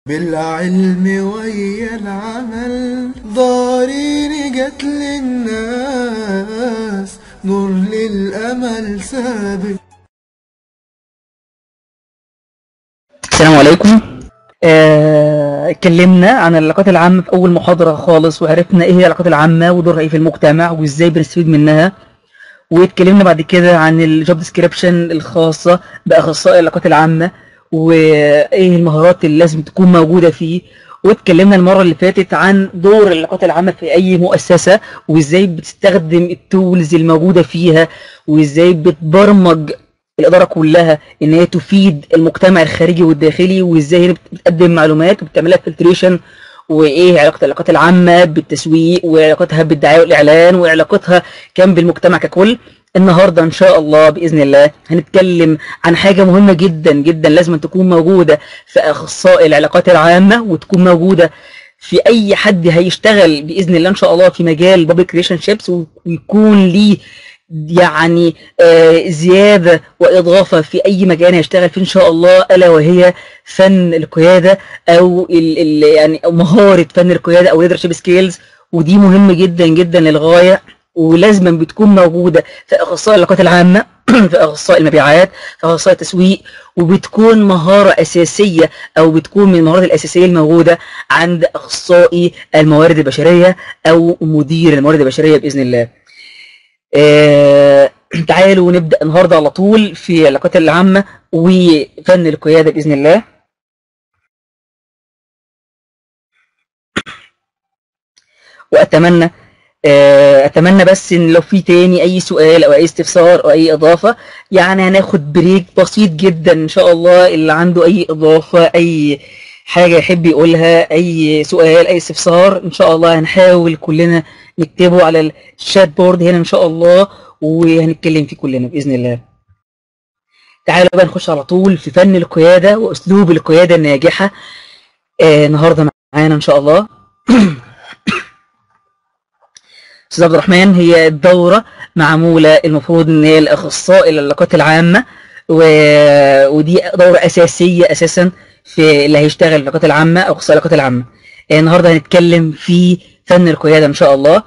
بالعلم ويا العمل ضارين جت للناس نور للأمل سابق السلام عليكم آه، اتكلمنا عن العلاقات العامة في أول محاضرة خالص وعرفنا إيه هي العلاقات العامة ودورها إيه في المجتمع وإزاي بنستفيد منها واتكلمنا بعد كده عن الجوب ديسكريبشن الخاصة بأخصائي العلاقات العامة وإيه المهارات اللي لازم تكون موجودة فيه واتكلمنا المرة اللي فاتت عن دور العلاقات العامة في أي مؤسسة وإزاي بتستخدم التولز الموجودة فيها وإزاي بتبرمج الإدارة كلها إن هي تفيد المجتمع الخارجي والداخلي وإزاي هي بتقدم معلومات وبتعملها فلتريشن وإيه علاقة العلاقات العامة بالتسويق وعلاقتها بالدعاية والإعلان وعلاقتها كان بالمجتمع ككل النهارده ان شاء الله باذن الله هنتكلم عن حاجه مهمه جدا جدا لازم تكون موجوده في اخصائي العلاقات العامه وتكون موجوده في اي حد هيشتغل باذن الله ان شاء الله في مجال بابليك ريليشن شيبس ويكون ليه يعني آه زياده واضافه في اي مجال هيشتغل فيه ان شاء الله الا وهي فن القياده او ال ال يعني أو مهاره فن القياده او ليدرشيب سكيلز ودي مهمه جدا جدا للغايه ولازما بتكون موجوده في اخصائي العلاقات العامه في اخصائي المبيعات في اخصائي التسويق وبتكون مهاره اساسيه او بتكون من المهارات الاساسيه الموجوده عند اخصائي الموارد البشريه او مدير الموارد البشريه باذن الله. آه تعالوا نبدا النهارده على طول في العلاقات العامه وفن القياده باذن الله. واتمنى اتمنى بس ان لو في تاني اي سؤال او اي استفسار او اي اضافه يعني هناخد بريك بسيط جدا ان شاء الله اللي عنده اي اضافه اي حاجه يحب يقولها اي سؤال اي استفسار ان شاء الله هنحاول كلنا نكتبه على الشات بورد هنا ان شاء الله وهنتكلم فيه كلنا باذن الله تعالوا بقى نخش على طول في فن القياده واسلوب القياده الناجحه آه النهارده معانا ان شاء الله استاذ عبد الرحمن هي الدوره معموله المفروض ان هي الاخصائي العلاقات العامه و... ودي دوره اساسيه اساسا في اللي هيشتغل العلاقات العامه او اخصائي العلاقات العامه النهارده هنتكلم في فن القياده ان شاء الله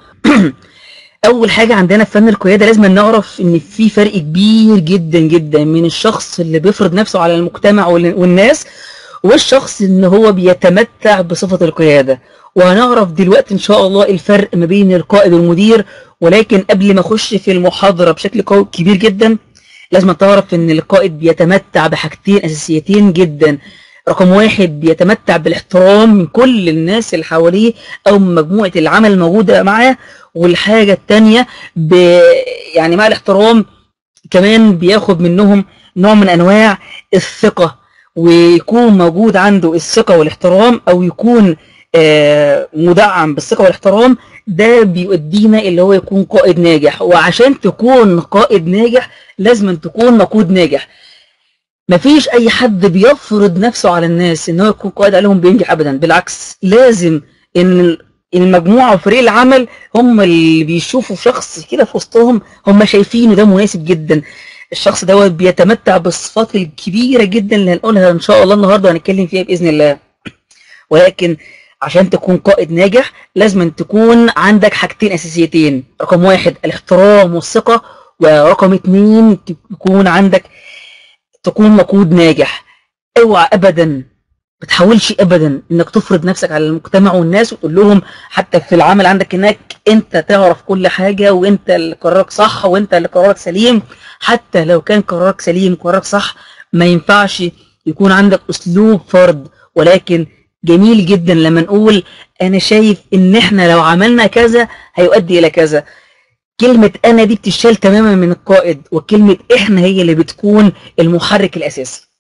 اول حاجه عندنا في فن القياده لازم نعرف ان في فرق كبير جدا جدا من الشخص اللي بيفرض نفسه على المجتمع والناس والشخص ان هو بيتمتع بصفه القياده وهنعرف دلوقتي ان شاء الله الفرق ما بين القائد والمدير ولكن قبل ما اخش في المحاضره بشكل كبير جدا لازم تعرف ان القائد بيتمتع بحاجتين اساسيتين جدا رقم واحد بيتمتع بالاحترام من كل الناس اللي حواليه او من مجموعه العمل الموجوده معاه والحاجه الثانيه ب... يعني مع الاحترام كمان بياخد منهم نوع من انواع الثقه ويكون موجود عنده الثقه والاحترام او يكون آه مدعم بالثقه والاحترام ده بيؤدينا اللي هو يكون قائد ناجح وعشان تكون قائد ناجح لازم تكون مقود ناجح مفيش اي حد بيفرض نفسه على الناس ان هو يكون قائد عليهم بينجح ابدا بالعكس لازم ان المجموعه وفريق العمل هم اللي بيشوفوا شخص كده في وسطهم هم شايفينه ده مناسب جدا الشخص دوت بيتمتع بالصفات الكبيره جدا اللي هنقولها ان شاء الله النهارده هنتكلم فيها باذن الله ولكن عشان تكون قائد ناجح لازم تكون عندك حاجتين اساسيتين رقم واحد الاحترام والثقه ورقم اتنين تكون عندك تكون مقود ناجح اوعى ابدا ما تحاولش ابدا انك تفرض نفسك على المجتمع والناس وتقول لهم حتى في العمل عندك انك انت تعرف كل حاجه وانت اللي قرارك صح وانت اللي قرارك سليم حتى لو كان قرارك سليم قرارك صح ما ينفعش يكون عندك اسلوب فرض ولكن جميل جدا لما نقول انا شايف ان احنا لو عملنا كذا هيؤدي الى كذا كلمة أنا دي بتشال تماما من القائد وكلمة إحنا هي اللي بتكون المحرك الأساسي.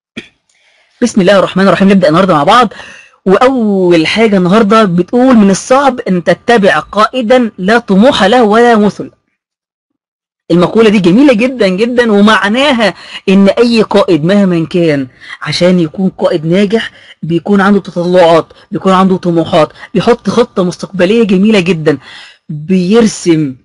بسم الله الرحمن الرحيم نبدأ النهاردة مع بعض وأول حاجة النهاردة بتقول من الصعب أن تتبع قائدا لا طموح له ولا مثل. المقولة دي جميلة جدا جدا ومعناها ان اي قائد مهما كان عشان يكون قائد ناجح بيكون عنده تطلعات بيكون عنده طموحات بيحط خطة مستقبلية جميلة جدا بيرسم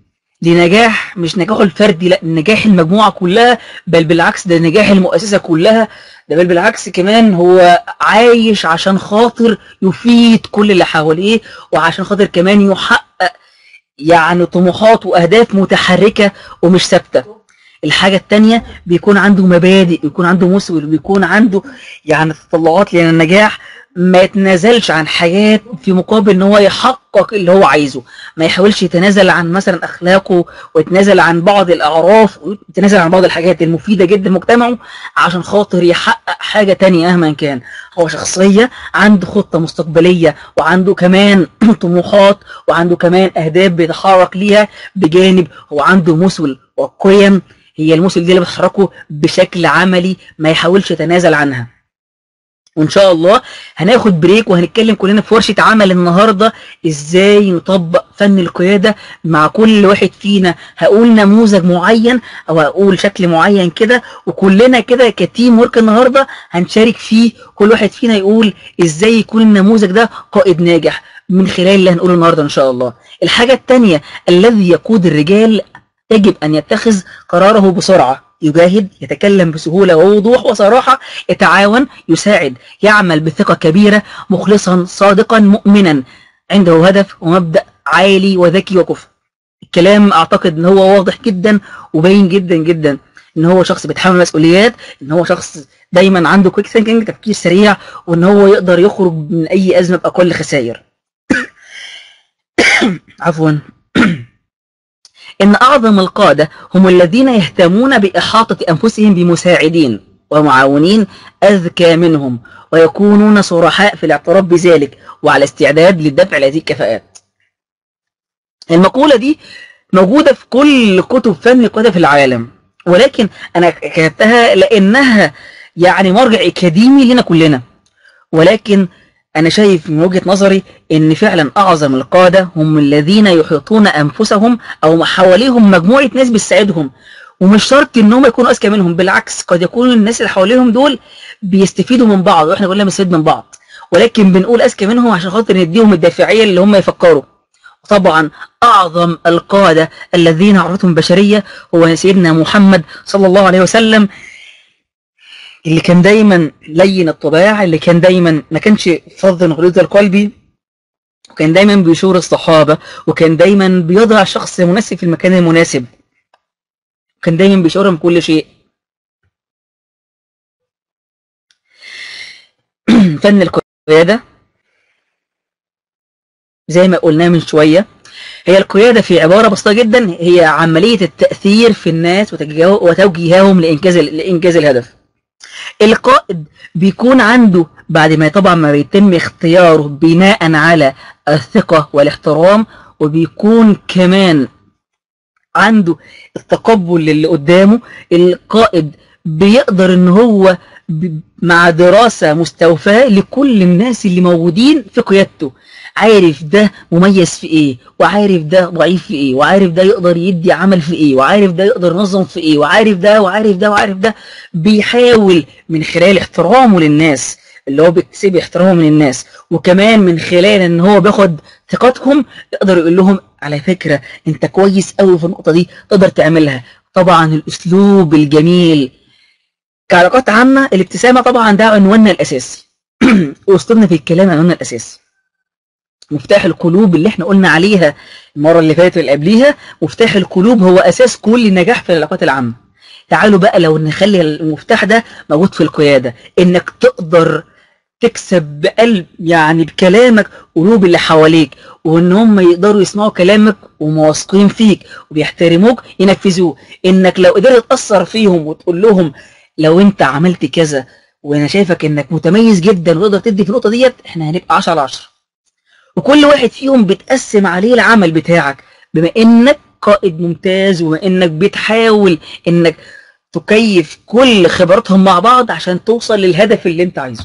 لنجاح مش نجاحه الفردي لا نجاح المجموعة كلها بل بالعكس ده نجاح المؤسسة كلها ده بل بالعكس كمان هو عايش عشان خاطر يفيد كل اللي حواليه وعشان خاطر كمان يحقق يعني طموحات واهداف متحركه ومش ثابته الحاجة التانية بيكون عنده مبادئ بيكون عنده مسؤول بيكون عنده يعني تطلعات للنجاح ما يتنازلش عن حاجات في مقابل ان هو يحقق اللي هو عايزه ما يحاولش يتنازل عن مثلا اخلاقه ويتنازل عن بعض الاعراف ويتنازل عن بعض الحاجات المفيدة جدا لمجتمعه عشان خاطر يحقق حاجة تانية مهما كان هو شخصية عنده خطة مستقبلية وعنده كمان طموحات وعنده كمان اهداف بيتحرك ليها بجانب هو عنده مسؤول وقيم هي المسل دي اللي بتحركه بشكل عملي ما يحاولش يتنازل عنها وان شاء الله هناخد بريك وهنتكلم كلنا في ورشه عمل النهارده ازاي نطبق فن القياده مع كل واحد فينا هقول نموذج معين او هقول شكل معين كده وكلنا كده كتيم ورك النهارده هنشارك فيه كل واحد فينا يقول ازاي يكون النموذج ده قائد ناجح من خلال اللي هنقوله النهارده ان شاء الله الحاجه الثانيه الذي يقود الرجال يجب أن يتخذ قراره بسرعة يجاهد يتكلم بسهولة ووضوح وصراحة يتعاون يساعد يعمل بثقة كبيرة مخلصا صادقا مؤمنا عنده هدف ومبدأ عالي وذكي وكفء الكلام أعتقد أن هو واضح جدا وباين جدا جدا ان هو شخص بيتحمل مسؤوليات ان هو شخص دايما عنده كويك ثينكينج تفكير سريع وان هو يقدر يخرج من اي ازمه باقل خسائر عفوا إن أعظم القادة هم الذين يهتمون بإحاطة أنفسهم بمساعدين ومعاونين أذكى منهم ويكونون صرحاء في الاعتراف بذلك وعلى استعداد للدفع لهذه الكفاءات المقولة دي موجودة في كل كتب فن القادة في العالم ولكن أنا كتبتها لأنها يعني مرجع أكاديمي لنا كلنا ولكن أنا شايف من وجهة نظري إن فعلا أعظم القادة هم الذين يحيطون أنفسهم أو حواليهم مجموعة ناس بتساعدهم ومش شرط إن هم يكونوا أذكى منهم بالعكس قد يكونوا الناس اللي حواليهم دول بيستفيدوا من بعض وإحنا كلنا بنستفيد من بعض ولكن بنقول أذكى منهم عشان خاطر نديهم الدافعية اللي هم يفكروا طبعا أعظم القادة الذين عرفتهم البشرية هو سيدنا محمد صلى الله عليه وسلم اللي كان دايما لين الطباع اللي كان دايما ما كانش فظ غليظ القلب وكان دايما بيشور الصحابة وكان دايما بيضع الشخص المناسب في المكان المناسب وكان دايما بيشعرهم بكل شيء فن القيادة زي ما قلنا من شوية هي القيادة في عبارة بسيطة جدا هي عملية التأثير في الناس وتوجيههم لإنجاز لإنجاز الهدف القائد بيكون عنده بعد ما طبعا ما بيتم اختياره بناء على الثقة والاحترام وبيكون كمان عنده التقبل للي قدامه القائد بيقدر ان هو مع دراسة مستوفاة لكل الناس اللي موجودين في قيادته عارف ده مميز في ايه وعارف ده ضعيف في ايه وعارف ده يقدر يدي عمل في ايه وعارف ده يقدر ينظم في ايه وعارف ده وعارف ده وعارف ده بيحاول من خلال احترامه للناس اللي هو بيكتسب احترامه من الناس وكمان من خلال ان هو بياخد ثقتهم يقدر يقول لهم على فكرة انت كويس قوي في النقطة دي تقدر تعملها طبعا الاسلوب الجميل كعلاقات عامة الابتسامة طبعا ده عنواننا الاساسي واسلوبنا في الكلام عنواننا الاساسي مفتاح القلوب اللي احنا قلنا عليها المرة اللي فاتت واللي قبليها مفتاح القلوب هو اساس كل النجاح في العلاقات العامة تعالوا بقى لو نخلي المفتاح ده موجود في القيادة انك تقدر تكسب بقلب يعني بكلامك قلوب اللي حواليك وان هم يقدروا يسمعوا كلامك ومواثقين فيك وبيحترموك ينفذوه انك لو قدرت تأثر فيهم وتقول لهم لو انت عملت كذا وانا شايفك انك متميز جدا وتقدر تدي في النقطة ديت احنا هنبقى 10 على 10 وكل واحد فيهم بتقسم عليه العمل بتاعك بما انك قائد ممتاز وبما انك بتحاول انك تكيف كل خبراتهم مع بعض عشان توصل للهدف اللي انت عايزه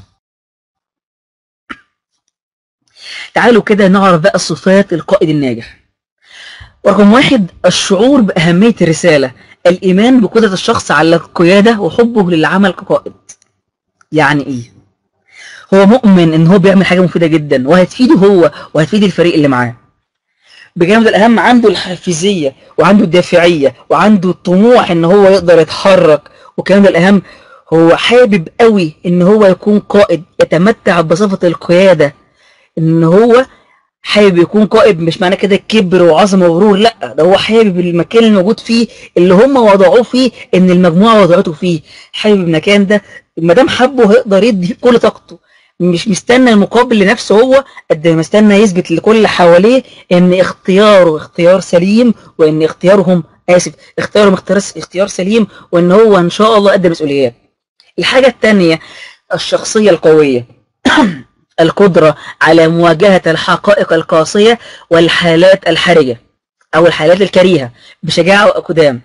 تعالوا كده نعرف بقى صفات القائد الناجح رقم واحد الشعور بأهمية الرسالة الإيمان بقدرة الشخص على القيادة وحبه للعمل كقائد يعني إيه هو مؤمن إن هو بيعمل حاجة مفيدة جدا وهتفيده هو وهتفيد الفريق اللي معاه بجانب الأهم عنده الحافزية وعنده الدافعية وعنده الطموح إن هو يقدر يتحرك وكمان الأهم هو حابب قوي ان هو يكون قائد يتمتع بصفة القيادة ان هو حابب يكون قائد مش معنى كده كبر وعظمه وغرور لا ده هو حابب المكان الموجود فيه اللي هم وضعوه فيه ان المجموعه وضعته فيه حابب المكان ده ما دام حبه هيقدر يدي كل طاقته مش مستنى المقابل لنفسه هو قد ما مستنى يثبت لكل اللي حواليه ان اختياره اختيار سليم وان اختيارهم اسف اختيارهم اختيار اختيار سليم وان هو ان شاء الله قد المسؤوليات الحاجه الثانيه الشخصيه القويه القدرة على مواجهة الحقائق القاسية والحالات الحرجة أو الحالات الكريهة بشجاعة وأقدام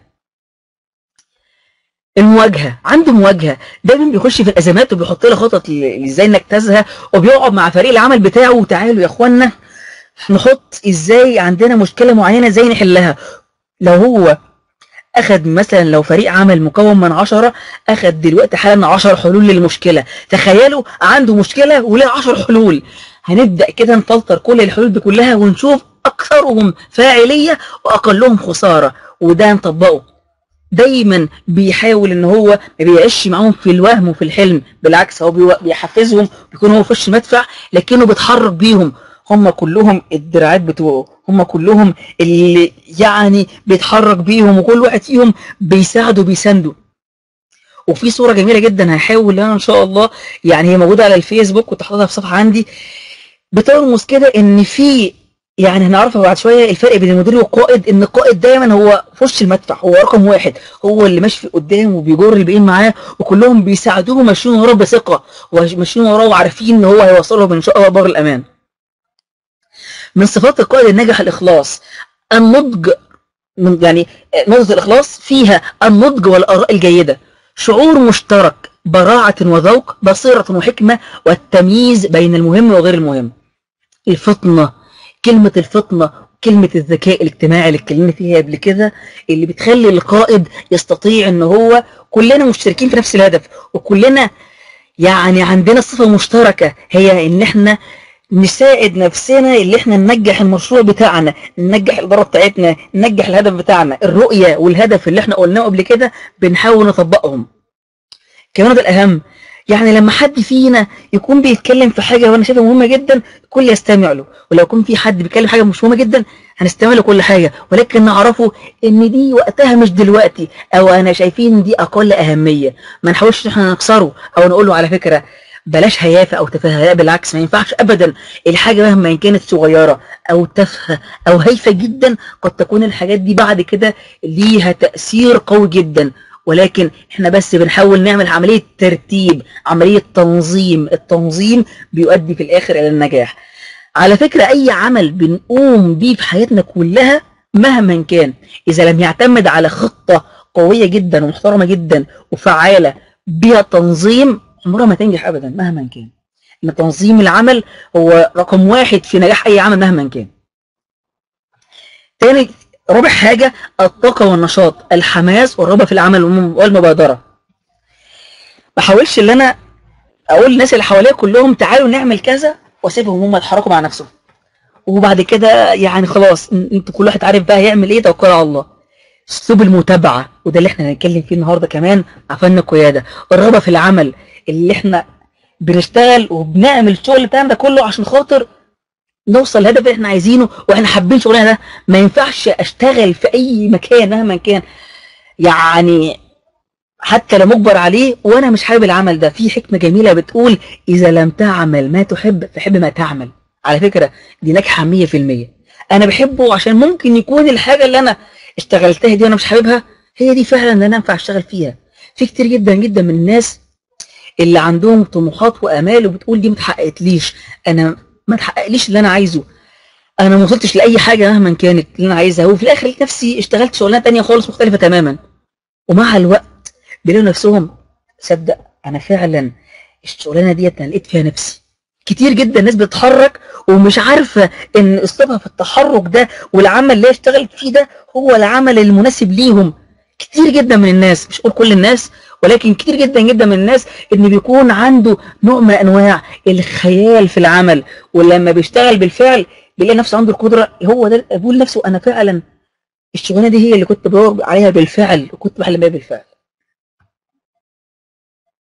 المواجهة عنده مواجهة دايما بيخش في الأزمات وبيحط لها خطط ل- ازاي نجتازها وبيقعد مع فريق العمل بتاعه وتعالوا يا اخوانا نحط ازاي عندنا مشكلة معينة ازاي نحلها لو هو اخد مثلا لو فريق عمل مكون من عشرة اخد دلوقتي حالا عشر حلول للمشكلة تخيلوا عنده مشكلة وليه عشر حلول هنبدأ كده نفلتر كل الحلول دي كلها ونشوف اكثرهم فاعلية واقلهم خسارة وده نطبقه دايما بيحاول ان هو ما بيعيش معاهم في الوهم وفي الحلم بالعكس هو بيو- بيحفزهم بيكون هو في وش مدفع لكنه بيتحرك بيهم هم كلهم الدراعات بتوعه هم كلهم اللي يعني بيتحرك بيهم وكل واحد فيهم بيساعده بيسانده وفي صورة جميلة جدا هحاول انا ان شاء الله يعني هي موجودة على الفيسبوك كنت حاططها في صفحة عندي بترمز كده ان في يعني هنعرفها بعد شوية الفرق بين المدير والقائد ان القائد دايما هو في وش المدفع هو رقم واحد هو اللي ماشي في قدام وبيجر الباقيين معاه وكلهم بيساعدوه وماشيين وراه بثقة وماشيين وراه وعارفين ان هو هيوصلهم ان شاء الله بر الامان من صفات القائد الناجح الإخلاص النضج من يعني نقطة الإخلاص فيها النضج والآراء الجيدة شعور مشترك براعة وذوق بصيرة وحكمة والتمييز بين المهم وغير المهم الفطنة كلمة الفطنة كلمة الذكاء الاجتماعي اللي اتكلمنا فيها قبل كده اللي بتخلي القائد يستطيع ان هو كلنا مشتركين في نفس الهدف وكلنا يعني عندنا صفة مشتركة هي ان احنا نساعد نفسنا اللي احنا ننجح المشروع بتاعنا ننجح الإدارة بتاعتنا ننجح الهدف بتاعنا الرؤية والهدف اللي احنا قلناه قبل كده بنحاول نطبقهم كمان ده الأهم يعني لما حد فينا يكون بيتكلم في حاجة وانا شايفها مهمة جدا الكل يستمع له ولو يكون في حد بيتكلم في حاجة مش مهمة جدا هنستمع له كل حاجة ولكن نعرفه ان دي وقتها مش دلوقتي او انا شايفين دي اقل اهمية ما نحاولش ان احنا نكسره او نقول له على فكرة بلاش هيافة او تفاهة لا بالعكس ما ينفعش ابدا الحاجة مهما إن كانت صغيرة او تافهة او هايفة جدا قد تكون الحاجات دي بعد كده ليها تأثير قوي جدا ولكن احنا بس بنحاول نعمل عملية ترتيب عملية تنظيم التنظيم بيؤدي في الاخر الى النجاح على فكرة اي عمل بنقوم بيه في حياتنا كلها مهما كان اذا لم يعتمد على خطة قوية جدا ومحترمة جدا وفعالة بها تنظيم عمرها ما تنجح ابدا مهما كان ان تنظيم العمل هو رقم واحد في نجاح اي عمل مهما كان تاني رابع حاجة الطاقة والنشاط الحماس والرغبة في العمل والمبادرة ما حاولش ان انا اقول للناس اللي حواليا كلهم تعالوا نعمل كذا واسيبهم هم يتحركوا مع نفسهم وبعد كده يعني خلاص ان- انتوا كل واحد عارف بقى يعمل ايه توكل على الله اسلوب المتابعة وده اللي احنا هنتكلم فيه النهارده كمان مع فن القيادة الرغبة في العمل اللي احنا بنشتغل وبنعمل الشغل بتاعنا ده كله عشان خاطر نوصل للهدف اللي احنا عايزينه واحنا حابين شغلنا ده ما ينفعش اشتغل في اي مكان مهما كان يعني حتى لو مجبر عليه وانا مش حابب العمل ده في حكمة جميلة بتقول اذا لم تعمل ما تحب فحب ما تعمل على فكرة دي ناجحة 100% انا بحبه عشان ممكن يكون الحاجة اللي انا اشتغلتها دي وانا مش حاببها هي دي فعلا اللي انا ينفع اشتغل فيها في كتير جدا جدا من الناس اللي عندهم طموحات وامال وبتقول دي ما اتحققتليش انا ما اتحققليش اللي انا عايزه انا ما وصلتش لاي حاجه مهما كانت اللي انا عايزها وفي الاخر لقيت نفسي اشتغلت شغلانه تانية خالص مختلفه تماما ومع الوقت بيلاقوا نفسهم صدق انا فعلا الشغلانه ديت انا لقيت فيها نفسي كتير جدا ناس بتتحرك ومش عارفه ان اسلوبها في التحرك ده والعمل اللي هي اشتغلت فيه ده هو العمل المناسب ليهم كتير جدا من الناس مش اقول كل الناس ولكن كتير جدا جدا من الناس ان بيكون عنده نوع من انواع الخيال في العمل ولما بيشتغل بالفعل بيلاقي نفسه عنده القدره هو ده بيقول نفسه انا فعلا الشغلانه دي هي اللي كنت بدور عليها بالفعل وكنت بحلم بيها بالفعل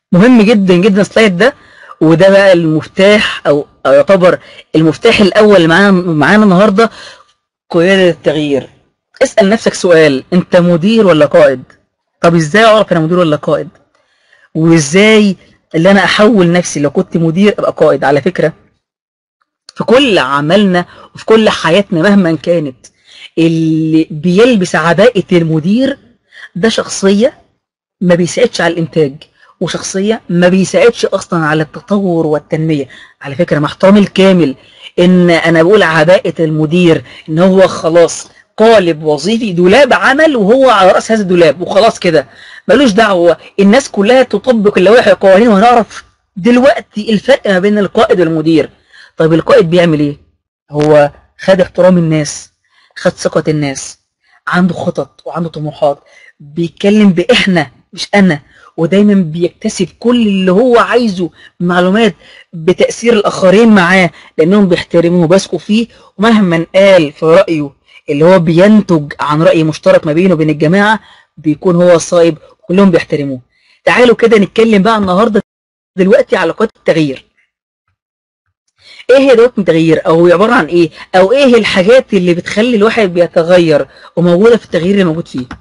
مهم جدا جدا السلايد ده وده بقى المفتاح او او يعتبر المفتاح الاول اللي معانا معانا النهارده قياده التغيير اسال نفسك سؤال انت مدير ولا قائد طب ازاي اعرف انا مدير ولا قائد وازاي اللي انا احول نفسي لو كنت مدير ابقى قائد على فكره في كل عملنا وفي كل حياتنا مهما كانت اللي بيلبس عباءة المدير ده شخصية ما بيساعدش على الإنتاج وشخصية ما بيساعدش أصلا على التطور والتنمية على فكرة مع احترامي الكامل إن أنا بقول عباءة المدير إن هو خلاص قالب وظيفي دولاب عمل وهو على رأس هذا الدولاب وخلاص كده ملوش دعوة الناس كلها تطبق اللوائح والقوانين وهنعرف دلوقتي الفرق ما بين القائد والمدير طيب القائد بيعمل ايه هو خد احترام الناس خد ثقة الناس عنده خطط وعنده طموحات بيتكلم بإحنا مش أنا ودايما بيكتسب كل اللي هو عايزه معلومات بتأثير الآخرين معاه لأنهم بيحترموه وبيثقوا فيه ومهما قال في رأيه اللي هو بينتج عن رأي مشترك ما بينه وبين الجماعة بيكون هو الصائب وكلهم بيحترموه تعالوا كده نتكلم بقى النهاردة دلوقتي على قوات التغيير ايه هي دوت التغيير او عبارة عن ايه او ايه الحاجات اللي بتخلي الواحد بيتغير وموجودة في التغيير اللي موجود فيه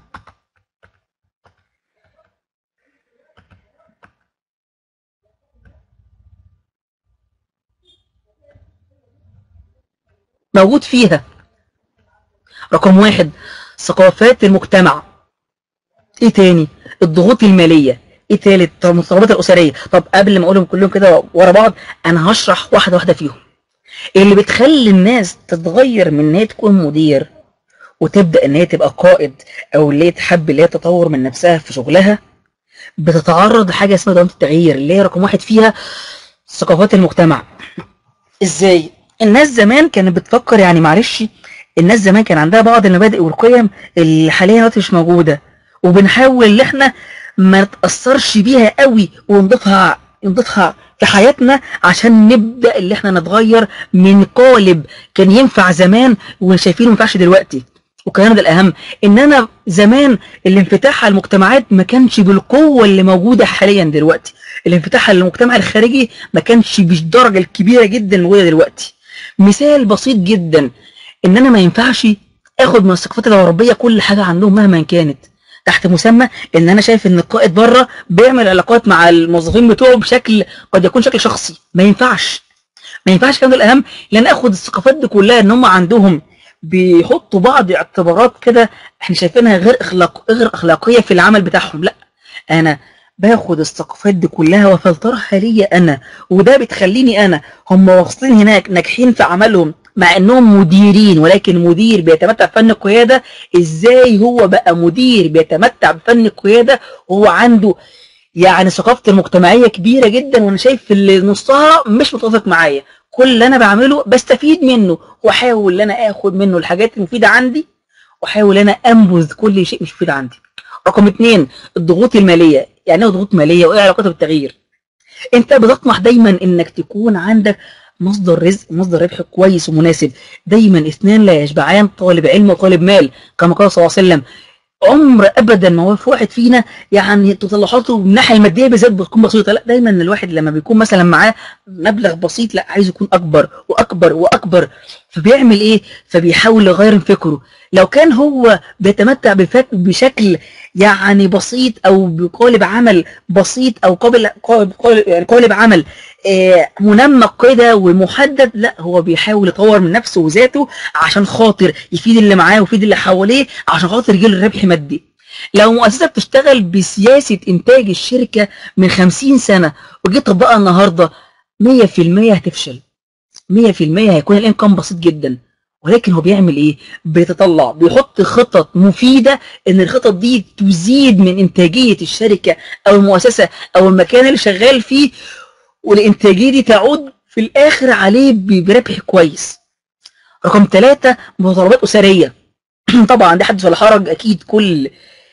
موجود فيها رقم واحد ثقافات المجتمع ايه تاني الضغوط المالية ايه تالت طب المتطلبات الاسرية طب قبل ما اقولهم كلهم كده ورا بعض انا هشرح واحدة واحدة فيهم اللي بتخلي الناس تتغير من ان هي تكون مدير وتبدأ ان هي تبقى قائد او اللي هي تحب اللي هي تطور من نفسها في شغلها بتتعرض لحاجة اسمها دوامة التغيير اللي هي رقم واحد فيها ثقافات المجتمع ازاي الناس زمان كانت بتفكر يعني معلش الناس زمان كان عندها بعض المبادئ والقيم اللي حاليا دلوقتي مش موجودة وبنحاول ان احنا ما نتأثرش بيها قوي ونضيفها نضيفها في حياتنا عشان نبدأ اللي احنا نتغير من قالب كان ينفع زمان وشايفينه ما ينفعش دلوقتي وكمان ده الأهم إن أنا زمان الانفتاح على المجتمعات ما كانش بالقوة اللي موجودة حاليا دلوقتي الانفتاح على المجتمع الخارجي ما كانش بالدرجة الكبيرة جدا الموجودة دلوقتي مثال بسيط جدا إن أنا ما ينفعش آخد من الثقافات الغربية كل حاجة عندهم مهما كانت تحت مسمى ان انا شايف ان القائد بره بيعمل علاقات مع الموظفين بتوعه بشكل قد يكون شكل شخصي ما ينفعش ما ينفعش كمان الاهم لان اخد الثقافات دي كلها ان هم عندهم بيحطوا بعض اعتبارات كده احنا شايفينها غير اخلاق غير اخلاقيه في العمل بتاعهم لا انا باخد الثقافات دي كلها وفلترها ليا انا وده بتخليني انا هم واصلين هناك ناجحين في عملهم مع انهم مديرين ولكن مدير بيتمتع بفن القيادة ازاي هو بقى مدير بيتمتع بفن القيادة وهو عنده يعني ثقافته المجتمعية كبيرة جدا وانا شايف اللي نصها مش متفق معايا كل اللي انا بعمله بستفيد منه واحاول ان انا اخد منه الحاجات المفيدة عندي واحاول ان انا انبذ كل شيء مش مفيد عندي رقم اتنين الضغوط المالية يعني ايه ضغوط مالية وايه علاقتها بالتغيير انت بتطمح دايما انك تكون عندك مصدر رزق مصدر ربح كويس ومناسب دايما اثنان لا يشبعان طالب علم وطالب مال كما قال صلى الله عليه وسلم عمر ابدا ما هو في واحد فينا يعني تطلعاته من الناحيه الماديه بالذات بتكون بسيطه لا دايما الواحد لما بيكون مثلا معاه مبلغ بسيط لا عايز يكون اكبر واكبر واكبر فبيعمل ايه فبيحاول يغير من فكره لو كان هو بيتمتع بفك بشكل يعني بسيط او بقالب عمل بسيط او قابل قالب يعني قالب عمل آه منمق كده ومحدد لا هو بيحاول يطور من نفسه وذاته عشان خاطر يفيد اللي معاه ويفيد اللي حواليه عشان خاطر يجيله ربح مادي لو مؤسسة بتشتغل بسياسة إنتاج الشركة من 50 سنة وجيت تطبقها النهاردة 100% هتفشل 100% هيكون الانكم بسيط جدا ولكن هو بيعمل ايه بيتطلع بيحط خطط مفيدة ان الخطط دي تزيد من انتاجية الشركة او المؤسسة او المكان اللي شغال فيه والانتاجية دي تعود في الاخر عليه بربح كويس رقم ثلاثة متطلبات اسرية طبعا ده حدث ولا حرج اكيد كل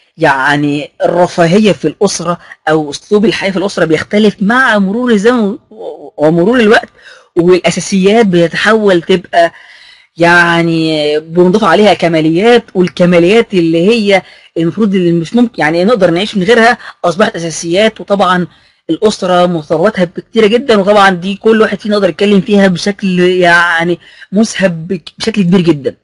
يعني الرفاهية في الأسرة أو أسلوب الحياة في الأسرة بيختلف مع مرور الزمن ومرور الوقت والأساسيات بيتحول تبقى يعني بنضيف عليها كماليات والكماليات اللي هي المفروض اللي مش ممكن يعني نقدر نعيش من غيرها أصبحت أساسيات وطبعا الاسره متطلباتها كتيره جدا وطبعا دي كل واحد فينا يقدر يتكلم فيها بشكل يعني مسهب بك- بشكل كبير جدا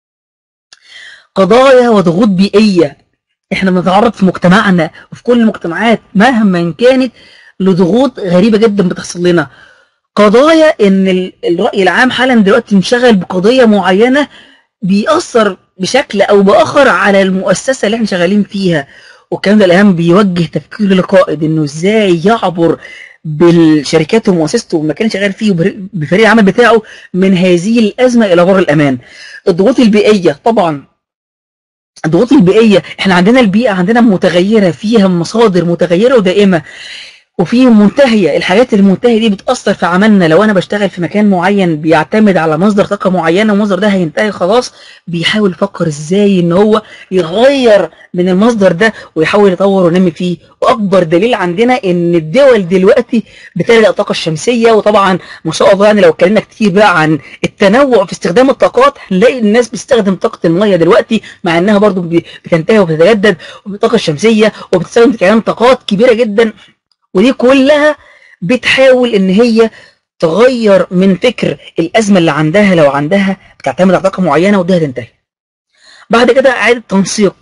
قضايا وضغوط بيئيه احنا بنتعرض في مجتمعنا وفي كل المجتمعات مهما كانت لضغوط غريبه جدا بتحصل لنا قضايا ان ال- الراي العام حالا دلوقتي انشغل بقضيه معينه بيأثر بشكل او باخر على المؤسسه اللي احنا شغالين فيها والكلام ده الاهم بيوجه تفكير القائد انه ازاي يعبر بالشركات ومؤسسته والمكان اللي شغال فيه وبر- بفريق العمل بتاعه من هذه الازمه الى بر الامان الضغوط البيئيه طبعا الضغوط البيئيه احنا عندنا البيئه عندنا متغيره فيها مصادر متغيره ودائمه وفي منتهيه الحاجات المنتهيه دي بتاثر في عملنا لو انا بشتغل في مكان معين بيعتمد على مصدر طاقه معينه والمصدر ده هينتهي خلاص بيحاول يفكر ازاي ان هو يغير من المصدر ده ويحاول يطور وينمي فيه واكبر دليل عندنا ان الدول دلوقتي بتلجأ الطاقه الشمسيه وطبعا ما شاء الله يعني لو اتكلمنا كتير بقى عن التنوع في استخدام الطاقات هنلاقي الناس بتستخدم طاقه الميه دلوقتي مع انها برضو بي- بتنتهي وبتتجدد وبالطاقه الشمسيه وبتستخدم كمان طاقات كبيره جدا ودي كلها بتحاول ان هي تغير من فكر الازمه اللي عندها لو عندها بتعتمد على طاقه معينه ودي هتنتهي بعد كده اعاده تنسيق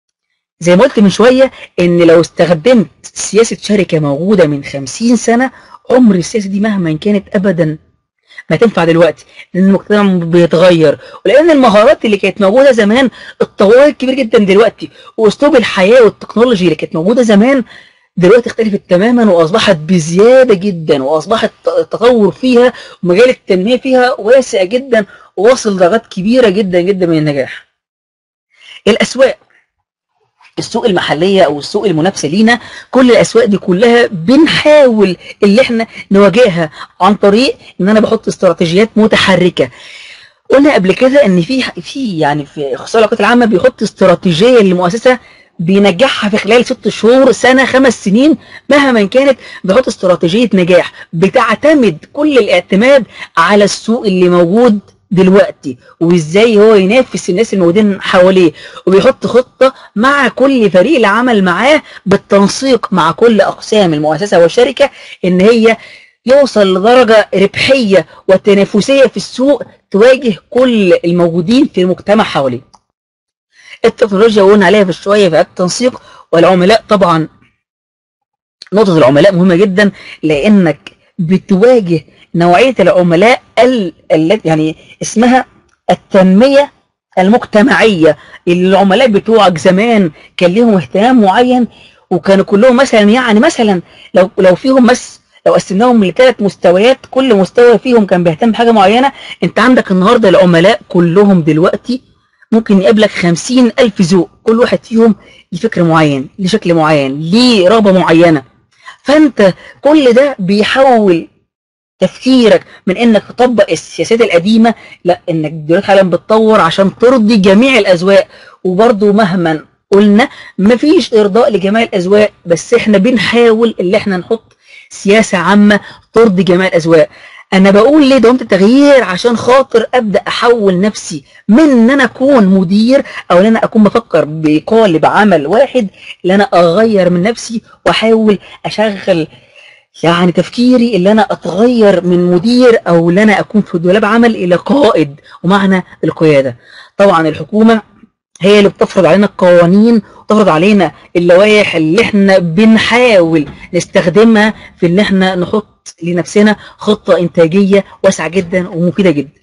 زي ما قلت من شويه ان لو استخدمت سياسه شركه موجوده من 50 سنه عمر السياسه دي مهما كانت ابدا ما تنفع دلوقتي لان المجتمع بيتغير ولان المهارات اللي كانت موجوده زمان اتطورت كبير جدا دلوقتي واسلوب الحياه والتكنولوجي اللي كانت موجوده زمان دلوقتي اختلفت تماما واصبحت بزياده جدا واصبحت التطور فيها ومجال التنميه فيها واسع جدا وواصل درجات كبيره جدا جدا من النجاح. الاسواق السوق المحليه او السوق المنافسه لينا كل الاسواق دي كلها بنحاول اللي احنا نواجهها عن طريق ان انا بحط استراتيجيات متحركه قلنا قبل كده ان في في يعني في اخصائي العلاقات العامه بيحط استراتيجيه للمؤسسه بينجحها في خلال ست شهور سنه خمس سنين مهما كانت بيحط استراتيجيه نجاح بتعتمد كل الاعتماد على السوق اللي موجود دلوقتي وازاي هو ينافس الناس الموجودين حواليه وبيحط خطه مع كل فريق العمل معاه بالتنسيق مع كل اقسام المؤسسه والشركه ان هي يوصل لدرجه ربحيه وتنافسيه في السوق تواجه كل الموجودين في المجتمع حواليه. التكنولوجيا قلنا عليها في شويه في التنسيق والعملاء طبعا نقطه العملاء مهمه جدا لانك بتواجه نوعيه العملاء التي يعني اسمها التنميه المجتمعيه العملاء بتوعك زمان كان ليهم اهتمام معين وكانوا كلهم مثلا يعني مثلا لو لو فيهم بس لو قسمناهم لثلاث مستويات كل مستوى فيهم كان بيهتم بحاجه معينه انت عندك النهارده العملاء كلهم دلوقتي ممكن يقابلك خمسين ألف ذوق كل واحد فيهم لفكر معين لشكل معين ليه رغبة معينة فأنت كل ده بيحول تفكيرك من انك تطبق السياسات القديمه لا انك دلوقتي حالا بتطور عشان ترضي جميع الاذواق وبرضه مهما قلنا مفيش ارضاء لجميع الاذواق بس احنا بنحاول اللي احنا نحط سياسه عامه ترضي جميع الاذواق انا بقول ليه دوامه التغيير عشان خاطر ابدا احول نفسي من ان انا اكون مدير او ان انا اكون بفكر بقالب عمل واحد ان انا اغير من نفسي واحاول اشغل يعني تفكيري اللي انا اتغير من مدير او ان انا اكون في دولاب عمل الى قائد ومعنى القياده طبعا الحكومه هي اللي بتفرض علينا القوانين وتفرض علينا اللوائح اللي احنا بنحاول نستخدمها في ان احنا نحط لنفسنا خطه انتاجيه واسعه جدا ومفيده جدا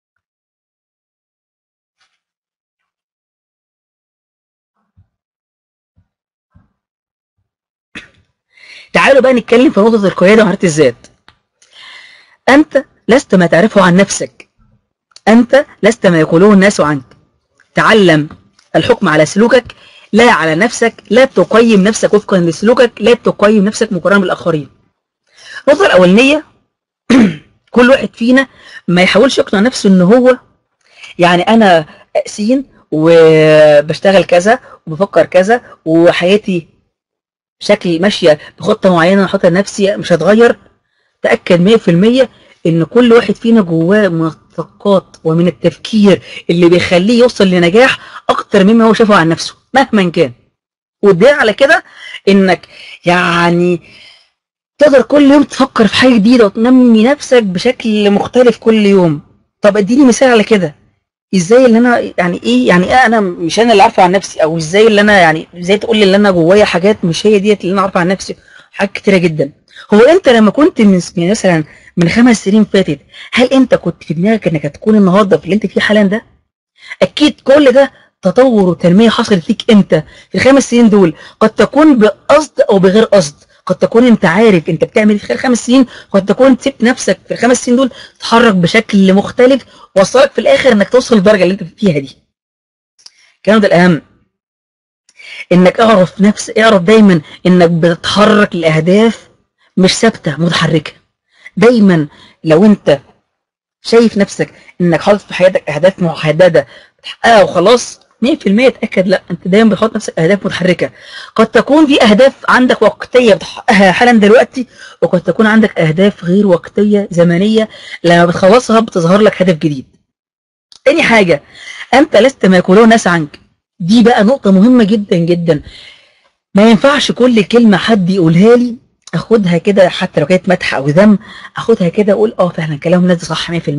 تعالوا بقى نتكلم في نقطة القيادة ومهارة الذات. أنت لست ما تعرفه عن نفسك. أنت لست ما يقوله الناس عنك. تعلم الحكم على سلوكك لا على نفسك، لا تقيم نفسك وفقا لسلوكك، لا تقيم نفسك مقارنة بالآخرين. النقطة الأولانية كل واحد فينا ما يحاولش يقنع نفسه إن هو يعني أنا سين وبشتغل كذا وبفكر كذا وحياتي شكل ماشيه بخطه معينه احطها لنفسي مش هتغير تاكد 100% ان كل واحد فينا جواه من الطاقات ومن التفكير اللي بيخليه يوصل لنجاح اكتر مما هو شافه عن نفسه مهما كان والدليل على كده انك يعني تقدر كل يوم تفكر في حاجه جديده وتنمي نفسك بشكل مختلف كل يوم طب اديني مثال على كده ازاي اللي انا يعني ايه يعني ايه انا مش انا اللي عارفه عن نفسي او ازاي اللي انا يعني ازاي تقول لي اللي انا جوايا حاجات مش هي ديت اللي انا عارفه عن نفسي حاجات كتيره جدا هو انت لما كنت من يعني مثلا من خمس سنين فاتت هل انت كنت في دماغك انك هتكون النهارده في اللي انت فيه حاليا ده اكيد كل ده تطور وتنميه حصلت فيك انت في الخمس سنين دول قد تكون بقصد او بغير قصد قد تكون انت عارف انت بتعمل ايه في خلال خمس سنين قد تكون سبت نفسك في الخمس سنين دول تتحرك بشكل مختلف وصلك في الاخر انك توصل للدرجه اللي انت فيها دي الكلام ده الاهم انك اعرف نفس اعرف دايما انك بتتحرك لاهداف مش ثابته متحركه دايما لو انت شايف نفسك انك حاطط في حياتك اهداف محدده بتحققها وخلاص 100% اتاكد لا انت دايما بتحط نفسك اهداف متحركه قد تكون في اهداف عندك وقتيه بتحققها حالا دلوقتي وقد تكون عندك اهداف غير وقتيه زمنيه لما بتخلصها بتظهر لك هدف جديد تاني حاجه انت لست ما يقوله الناس عنك دي بقى نقطه مهمه جدا جدا ما ينفعش كل كلمه حد يقولها لي اخدها كده حتى لو كانت مدح او ذم اخدها كده اقول اه فعلا كلام الناس ده صح 100%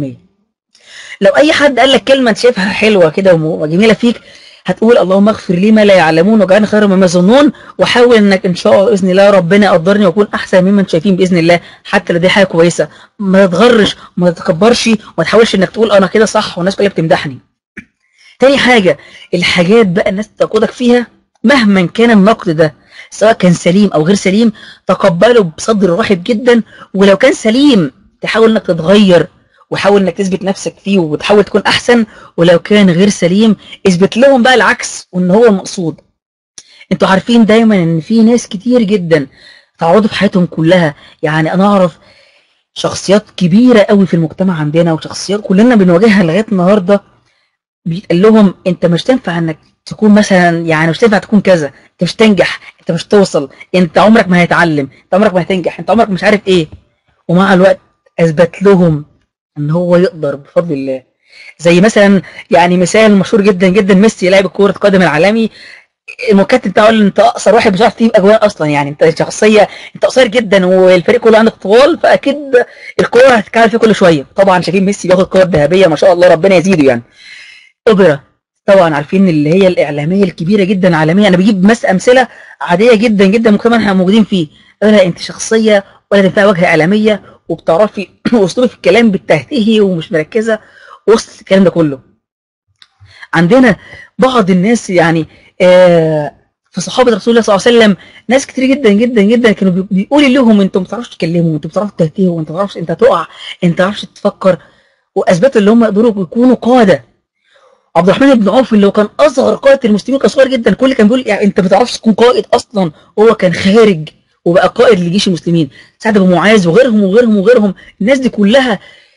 لو اي حد قال لك كلمه انت شايفها حلوه كده وجميله فيك هتقول اللهم اغفر لي ما لا يعلمون واجعلني خيرا مما يظنون وحاول انك ان شاء الله باذن الله ربنا يقدرني واكون احسن مما انتم شايفين باذن الله حتى لو دي حاجه كويسه ما تتغرش وما تتكبرش وما تحاولش انك تقول انا كده صح والناس كلها بتمدحني تاني حاجه الحاجات بقى الناس تقودك فيها مهما كان النقد ده سواء كان سليم او غير سليم تقبله بصدر رحب جدا ولو كان سليم تحاول انك تتغير وحاول انك تثبت نفسك فيه وتحاول تكون احسن ولو كان غير سليم اثبت لهم بقى العكس وان هو المقصود انتوا عارفين دايما ان في ناس كتير جدا تعرضوا في حياتهم كلها يعني انا اعرف شخصيات كبيرة قوي في المجتمع عندنا وشخصيات كلنا بنواجهها لغاية النهاردة بيتقال لهم انت مش تنفع انك تكون مثلا يعني مش تنفع تكون كذا انت مش تنجح انت مش توصل انت عمرك ما هيتعلم انت عمرك ما هتنجح انت عمرك مش عارف ايه ومع الوقت اثبت لهم ان هو يقدر بفضل الله زي مثلا يعني مثال مشهور جدا جدا ميسي لاعب كرة قدم العالمي المكتب بتاعه قال انت اقصر واحد بتعرف تجيب اجوان اصلا يعني انت شخصيه انت قصير جدا والفريق كله عندك طوال فاكيد الكوره هتتكعبل فيه كل شويه طبعا شايفين ميسي بياخد كور ذهبيه ما شاء الله ربنا يزيده يعني اوبرا طبعا عارفين اللي هي الاعلاميه الكبيره جدا عالميا انا بجيب مس امثله عاديه جدا جدا مجتمع احنا موجودين فيه ولا انت شخصيه ولا تنفع وجهه اعلاميه وبتعرفي اسلوبك في الكلام بتهتهي ومش مركزه وسط الكلام ده كله عندنا بعض الناس يعني آه في صحابه رسول الله صلى الله عليه وسلم ناس كتير جدا جدا جدا كانوا بيقولوا لهم انتوا ما بتعرفوش تتكلموا انتوا بتعرفوا تهتهوا انت ما بتعرفش انت هتقع انت ما بتعرفش تفكر واثبتوا ان هم يقدروا يكونوا قاده عبد الرحمن بن عوف اللي هو كان اصغر قائد المسلمين كان صغير جدا كل كان بيقول يعني انت ما بتعرفش تكون قائد اصلا هو كان خارج وبقى قائد لجيش المسلمين سعد بن معاذ وغيرهم وغيرهم وغيرهم الناس دي كلها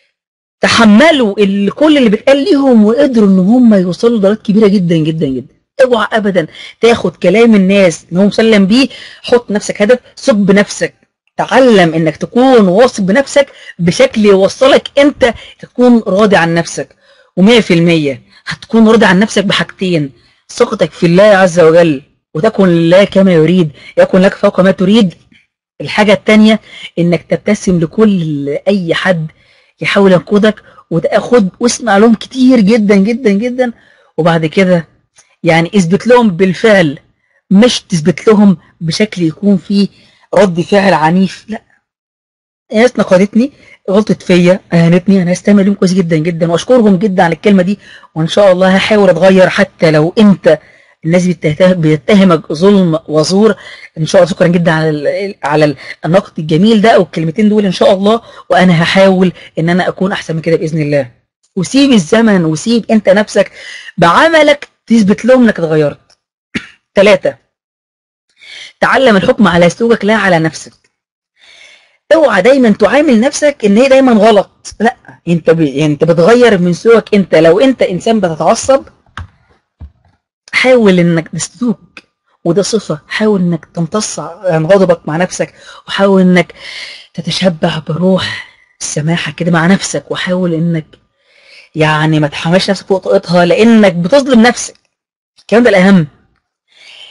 تحملوا اللي كل اللي بيتقال ليهم وقدروا ان هم يوصلوا لدرجات كبيره جدا جدا جدا اوعى ابدا تاخد كلام الناس ان هو مسلم بيه حط نفسك هدف صب نفسك تعلم انك تكون واثق بنفسك بشكل يوصلك انت تكون راضي عن نفسك و100% هتكون راضي عن نفسك بحاجتين ثقتك في الله عز وجل وتكن لله كما يريد يكن لك فوق ما تريد الحاجة التانية انك تبتسم لكل اي حد يحاول ينقذك وتاخد واسمع لهم كتير جدا جدا جدا وبعد كده يعني اثبت لهم بالفعل مش تثبت لهم بشكل يكون فيه رد فعل عنيف لا ناس نقدتني غلطت فيا اهانتني انا هستعمل لهم كويس جدا جدا واشكرهم جدا على الكلمه دي وان شاء الله هحاول اتغير حتى لو انت الناس بتتهمك ظلم وزور ان شاء الله شكرا جدا على على النقد الجميل ده والكلمتين دول ان شاء الله وانا هحاول ان انا اكون احسن من كده باذن الله وسيب الزمن وسيب انت نفسك بعملك تثبت لهم انك اتغيرت ثلاثة تعلم الحكم على سلوكك لا على نفسك اوعى دايما تعامل نفسك ان هي دايما غلط لا انت ب... يعني انت بتغير من سلوكك انت لو انت انسان بتتعصب حاول انك ده سلوك وده صفة حاول انك تمتص عن غضبك مع نفسك وحاول انك تتشبع بروح السماحة كده مع نفسك وحاول انك يعني ما تحملش نفسك فوق طاقتها لانك بتظلم نفسك الكلام ده الاهم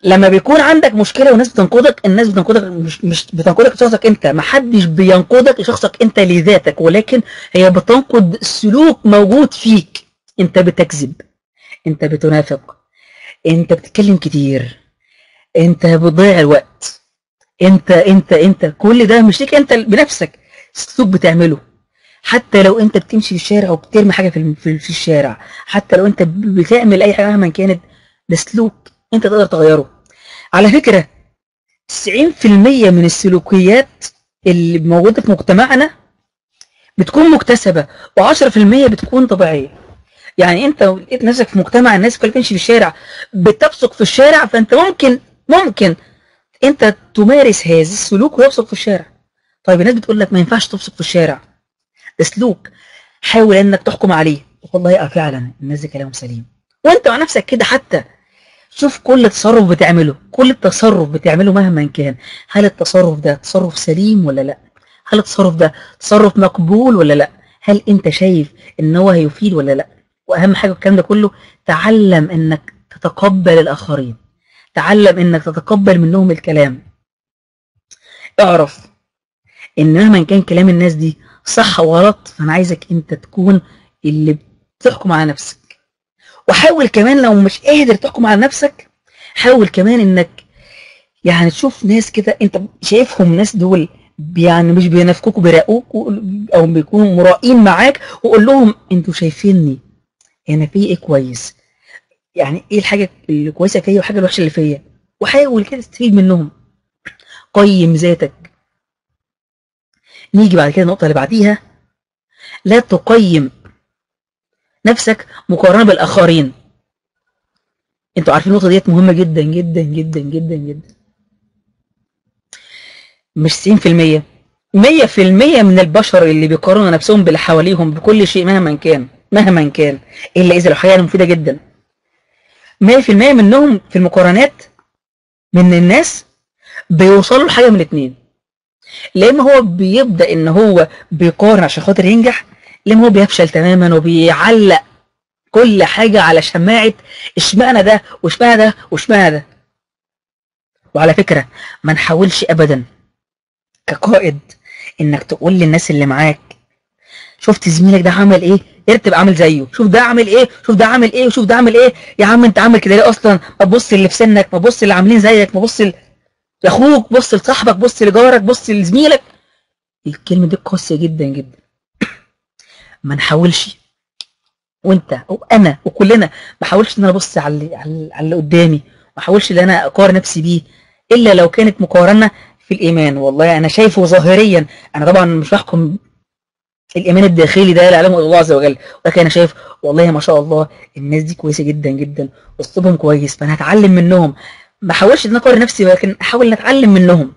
لما بيكون عندك مشكله والناس بتنقدك الناس بتنقدك مش مش بتنقدك لشخصك انت ما حدش بينقدك لشخصك انت لذاتك ولكن هي بتنقد سلوك موجود فيك انت بتكذب انت بتنافق انت بتتكلم كتير انت بتضيع الوقت انت انت انت كل ده مش ليك انت بنفسك سلوك بتعمله حتى لو انت بتمشي في الشارع وبترمي حاجه في الم- في في الشارع حتى لو انت ب- بتعمل اي حاجه مهما كانت ده سلوك انت تقدر تغيره على فكره 90% من السلوكيات اللي موجوده في مجتمعنا بتكون مكتسبه و10% بتكون طبيعيه يعني انت لو لقيت نفسك في مجتمع الناس كلها بتمشي في الشارع بتبصق في الشارع فانت ممكن ممكن انت تمارس هذا السلوك ويبصق في الشارع طيب الناس بتقول لك ما ينفعش تبصق في الشارع ده سلوك حاول انك تحكم عليه والله اه فعلا الناس دي كلامهم سليم وانت مع نفسك كده حتى شوف كل تصرف بتعمله كل تصرف بتعمله مهما كان هل التصرف ده تصرف سليم ولا لا هل التصرف ده تصرف مقبول ولا لا هل انت شايف ان هو هيفيد ولا لا واهم حاجه في الكلام ده كله تعلم انك تتقبل الاخرين تعلم انك تتقبل منهم الكلام اعرف ان مهما كان كلام الناس دي صح او غلط فانا عايزك انت تكون اللي بتحكم على نفسك وحاول كمان لو مش قادر تحكم على نفسك حاول كمان انك يعني تشوف ناس كده انت شايفهم ناس دول يعني مش بينافقوك وبيراقوك و- او بيكونوا مرائين معاك وقول لهم انتوا شايفيني انا في ايه كويس يعني ايه الحاجه اللي كويسه فيا والحاجه الوحشه اللي فيا وحاول كده تستفيد منهم قيم ذاتك نيجي بعد كده النقطه اللي بعديها لا تقيم نفسك مقارنه بالاخرين انتوا عارفين النقطه ديت مهمه جدا جدا جدا جدا جدا مش 90% 100% من البشر اللي بيقارنوا نفسهم باللي حواليهم بكل شيء مهما كان مهما كان الا اذا الحياه مفيده جدا 100% منهم في المقارنات من الناس بيوصلوا لحاجه من الاثنين لا اما هو بيبدا ان هو بيقارن عشان خاطر ينجح لا اما هو بيفشل تماما وبيعلق كل حاجه على شماعه اشمعنى ده واشمعنى ده واشمعنى ده وعلى فكره ما نحاولش ابدا كقائد انك تقول للناس اللي معاك شفت زميلك ده عمل ايه يا ريت تبقى عامل زيه شوف ده عامل ايه شوف ده عامل ايه وشوف ده عامل ايه يا عم انت عامل كده ليه اصلا ما تبص اللي في سنك ما تبص اللي عاملين زيك ما تبص ل- لاخوك بص لصاحبك بص لجارك بص لزميلك الكلمه دي قاسيه جدا جدا ما نحاولش وانت وانا وكلنا ما حاولش ان انا ابص على اللي, على اللي- على اللي قدامي ما حاولش ان انا اقارن نفسي بيه الا لو كانت مقارنه في الايمان والله انا شايفه ظاهريا انا طبعا مش بحكم الايمان الداخلي ده لا يعلمه الا الله عز وجل ولكن انا شايف والله ما شاء الله الناس دي كويسه جدا جدا اسلوبهم كويس فانا هتعلم منهم ما احاولش ان أنا اقارن نفسي ولكن احاول ان اتعلم منهم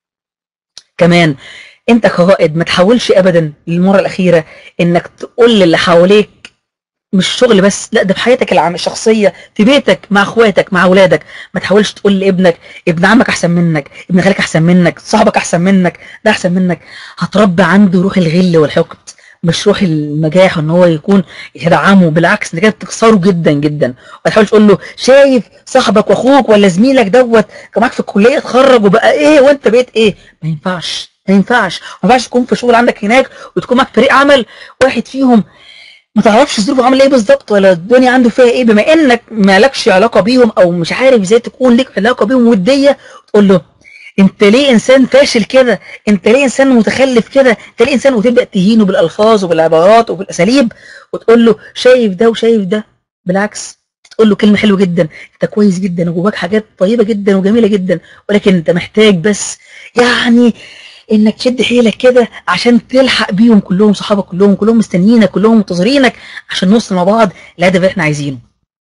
كمان انت كقائد ما تحاولش ابدا للمره الاخيره انك تقول للي حواليك مش شغل بس لا ده في حياتك العام الشخصيه في بيتك مع اخواتك مع اولادك ما تحاولش تقول لابنك ابن عمك احسن منك ابن خالك احسن منك صاحبك احسن منك ده احسن منك هتربي عنده روح الغل والحقد مش روح النجاح وان هو يكون يدعمه بالعكس انت كده بتكسره جدا جدا ما تحاولش تقول له شايف صاحبك واخوك ولا زميلك دوت كان معاك في الكليه اتخرج وبقى ايه وانت بقيت ايه ما ينفعش ما ينفعش ما ينفعش تكون في شغل عندك هناك وتكون معاك فريق عمل واحد فيهم ما تعرفش ظروفه عامله ايه بالظبط ولا الدنيا عنده فيها ايه بما انك مالكش علاقه بيهم او مش عارف ازاي تكون ليك علاقه بيهم وديه تقول له انت ليه انسان فاشل كده انت ليه انسان متخلف كده انت ليه انسان وتبدا تهينه بالالفاظ وبالعبارات وبالاساليب وتقول له شايف ده وشايف ده بالعكس تقول له كلمه حلوه جدا انت كويس جدا وجواك حاجات طيبه جدا وجميله جدا ولكن انت محتاج بس يعني انك تشد حيلك كده عشان تلحق بيهم كلهم صحابك كلهم كلهم مستنيينك كلهم منتظرينك عشان نوصل مع بعض للهدف اللي احنا عايزينه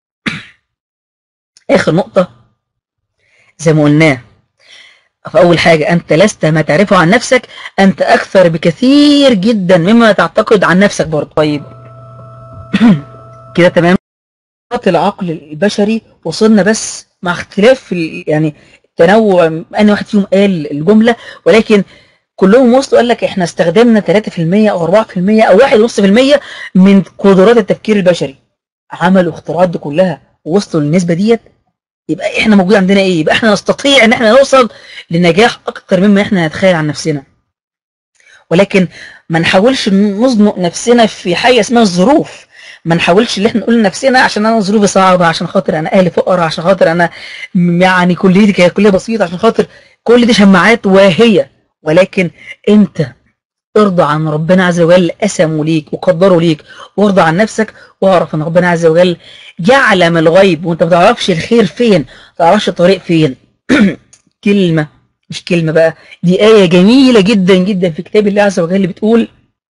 اخر نقطه زي ما قلناه فأول حاجة أنت لست ما تعرفه عن نفسك أنت أكثر بكثير جدا مما تعتقد عن نفسك برضه طيب كده تمام العقل البشري وصلنا بس مع اختلاف ال- يعني تنوع أن واحد فيهم قال الجملة ولكن كلهم وصلوا قال لك احنا استخدمنا 3% او 4% او 1.5% من قدرات التفكير البشري عملوا اختراعات دي كلها ووصلوا للنسبة ديت يبقى احنا موجود عندنا ايه يبقى احنا نستطيع ان احنا نوصل لنجاح اكتر مما احنا نتخيل عن نفسنا ولكن ما نحاولش نزنق نفسنا في حاجه اسمها الظروف ما نحاولش ان احنا نقول لنفسنا عشان انا ظروفي صعبه عشان خاطر انا اهلي فقراء عشان خاطر انا يعني كليتي كانت كليه بسيطه عشان خاطر كل دي شماعات واهيه ولكن انت ارضى عن ربنا عز وجل قسمه ليك وقدره ليك وارضى عن نفسك واعرف ان ربنا عز وجل يعلم الغيب وانت ما تعرفش الخير فين ما تعرفش الطريق فين كلمه مش كلمه بقى دي ايه جميله جدا جدا في كتاب الله عز وجل بتقول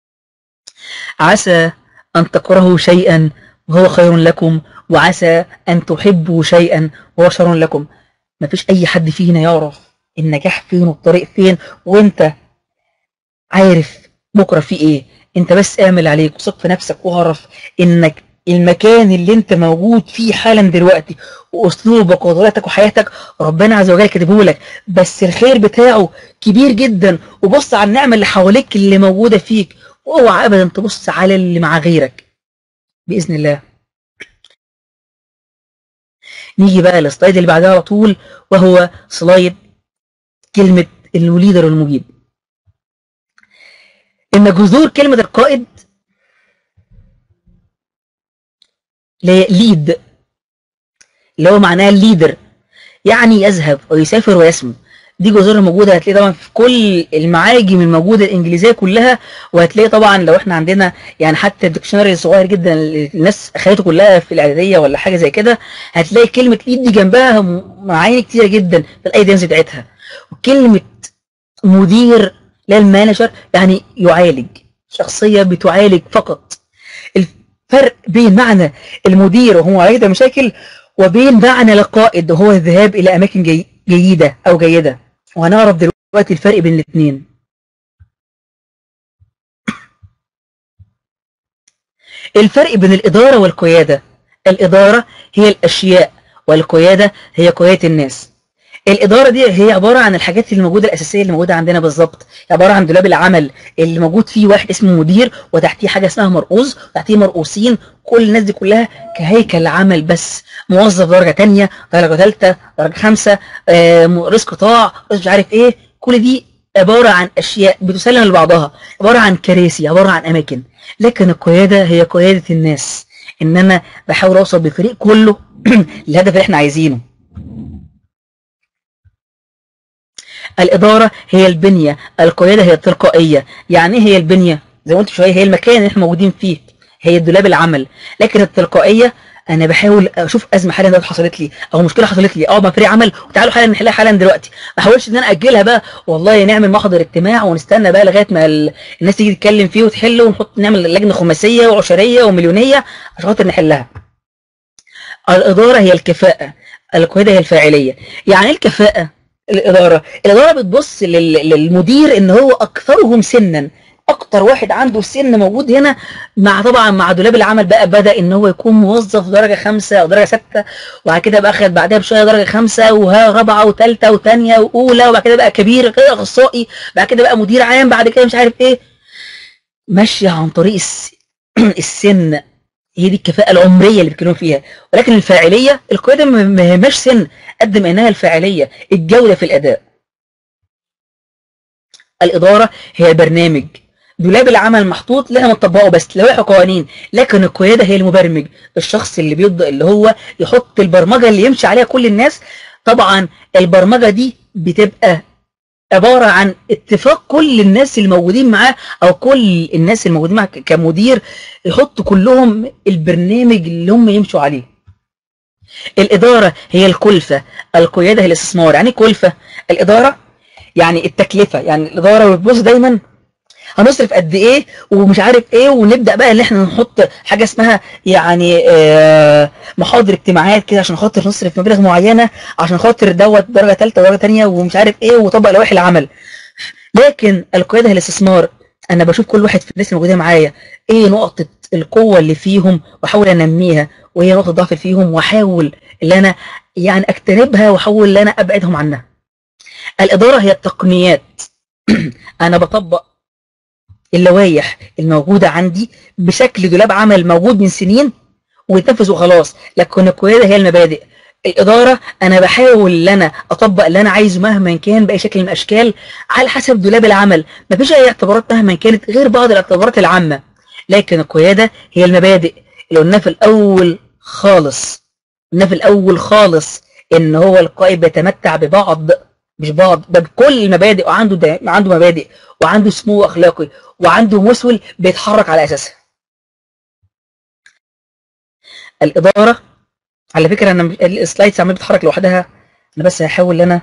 عسى ان تكرهوا شيئا وهو خير لكم وعسى ان تحبوا شيئا وهو شر لكم ما فيش اي حد فينا يعرف النجاح فين والطريق فين وانت عارف بكره في ايه انت بس اعمل عليك وثق في نفسك واعرف انك المكان اللي انت موجود فيه حالا دلوقتي واسلوبك وطريقتك وحياتك ربنا عز وجل كاتبه لك بس الخير بتاعه كبير جدا وبص على النعمه اللي حواليك اللي موجوده فيك واوعى ابدا تبص على اللي مع غيرك باذن الله نيجي بقى للسلايد اللي بعدها على طول وهو سلايد كلمه الليدر والمجيد ان جذور كلمه القائد ليد اللي هو معناها الليدر يعني يذهب ويسافر ويسمو دي جذور موجودة هتلاقي طبعا في كل المعاجم الموجودة الإنجليزية كلها وهتلاقي طبعا لو احنا عندنا يعني حتى الدكشنري الصغير جدا اللي الناس أخدته كلها في الإعدادية ولا حاجة زي كده هتلاقي كلمة ليد دي جنبها معاني كتيرة جدا في الأيدينز بتاعتها وكلمة مدير للمانجر يعني يعالج شخصية بتعالج فقط الفرق بين معنى المدير وهو معالجة مشاكل وبين معنى القائد وهو الذهاب إلى أماكن جي جيدة أو جيدة وهنعرف دلوقتي الفرق بين الاثنين الفرق بين الإدارة والقيادة الإدارة هي الأشياء والقيادة هي قيادة الناس الإدارة دي هي عبارة عن الحاجات اللي موجودة الأساسية اللي موجودة عندنا بالظبط عبارة عن دولاب العمل اللي موجود فيه واحد اسمه مدير وتحتيه حاجة اسمها مرؤوس وتحتيه مرؤوسين كل الناس دي كلها كهيكل عمل بس موظف درجة تانية درجة ثالثة درجة خمسة آه رئيس قطاع رئيس مش عارف ايه كل دي عبارة عن أشياء بتسلم لبعضها عبارة عن كراسي عبارة عن أماكن لكن القيادة هي قيادة الناس إن أنا بحاول أوصل بالفريق كله للهدف اللي احنا عايزينه الإدارة هي البنية القيادة هي التلقائية يعني ايه هي البنية زي ما قلت شوية هي المكان اللي احنا موجودين فيه هي الدولاب العمل لكن التلقائية انا بحاول اشوف ازمه حالا دلوقتي حصلت لي او مشكله حصلت لي اه ما فريق عمل وتعالوا حالا نحلها حالا دلوقتي ما احاولش ان انا اجلها بقى والله نعمل محضر اجتماع ونستنى بقى لغايه ما ال... الناس تيجي تتكلم فيه وتحله ونحط نعمل لجنه خماسيه وعشريه ومليونيه عشان خاطر نحلها الاداره هي الكفاءه القياده هي الفاعليه يعني ايه الكفاءه الإدارة الإدارة بتبص لل- للمدير إن هو أكثرهم سنا أكتر واحد عنده سن موجود هنا مع طبعا مع دولاب العمل بقى بدأ إن هو يكون موظف درجة خمسة أو درجة ستة وبعد كده بقى أخد بعدها بشوية درجة خمسة وها رابعة وثالثة وثانية وأولى وبعد كده بقى كبير كده أخصائي بعد كده بقى مدير عام بعد كده مش عارف إيه ماشية عن طريق الس... السن هي دي الكفاءة العمرية اللي بيتكلموا فيها ولكن الفاعلية القيادة ما ما يهمهاش سن قد ما انها الفاعلية الجودة في الأداء الإدارة هي برنامج دولاب العمل محطوط لها مطبقه بس لوائح وقوانين لكن القيادة هي المبرمج الشخص اللي بيبدأ اللي هو يحط البرمجة اللي يمشي عليها كل الناس طبعا البرمجة دي بتبقى عبارة عن اتفاق كل الناس اللي موجودين معاه او كل الناس اللي موجودين معاه ك- كمدير يحطوا كلهم البرنامج اللي هم يمشوا عليه الإدارة هي الكلفة القيادة هي الاستثمار يعني إيه كلفة الإدارة يعني التكلفة يعني الإدارة بتبص دايما هنصرف قد ايه ومش عارف ايه ونبدا بقى ان احنا نحط حاجه اسمها يعني آه، محاضر اجتماعات كده عشان خاطر نصرف مبالغ معينه عشان خاطر دوت درجه ثالثه ودرجه ثانيه ومش عارف ايه وطبق لوائح العمل لكن القياده هي الاستثمار انا بشوف كل واحد في الناس اللي موجوده معايا ايه نقطه القوه اللي فيهم واحاول انميها وايه نقطه الضعف اللي فيهم واحاول ان انا يعني اجتنبها واحاول ان انا ابعدهم عنها الاداره هي التقنيات انا بطبق اللوائح الموجودة عندي بشكل دولاب عمل موجود من سنين ويتنفذ وخلاص لكن القيادة هي المبادئ الإدارة أنا بحاول إن أنا أطبق اللي أنا عايزه مهما كان بأي شكل من الأشكال على حسب دولاب العمل مفيش أي اعتبارات مهما كانت غير بعض الاعتبارات العامة لكن القيادة هي المبادئ اللي قلناها في الأول خالص قلنا في الأول خالص إن هو القائد بيتمتع ببعض مش بعض ده بكل المبادئ وعنده دا عنده مبادئ وعنده سمو أخلاقي وعنده مسول بيتحرك على أساسها الإدارة على فكرة أنا مش- السلايدز عمال بتتحرك لوحدها أنا بس هحاول إن أنا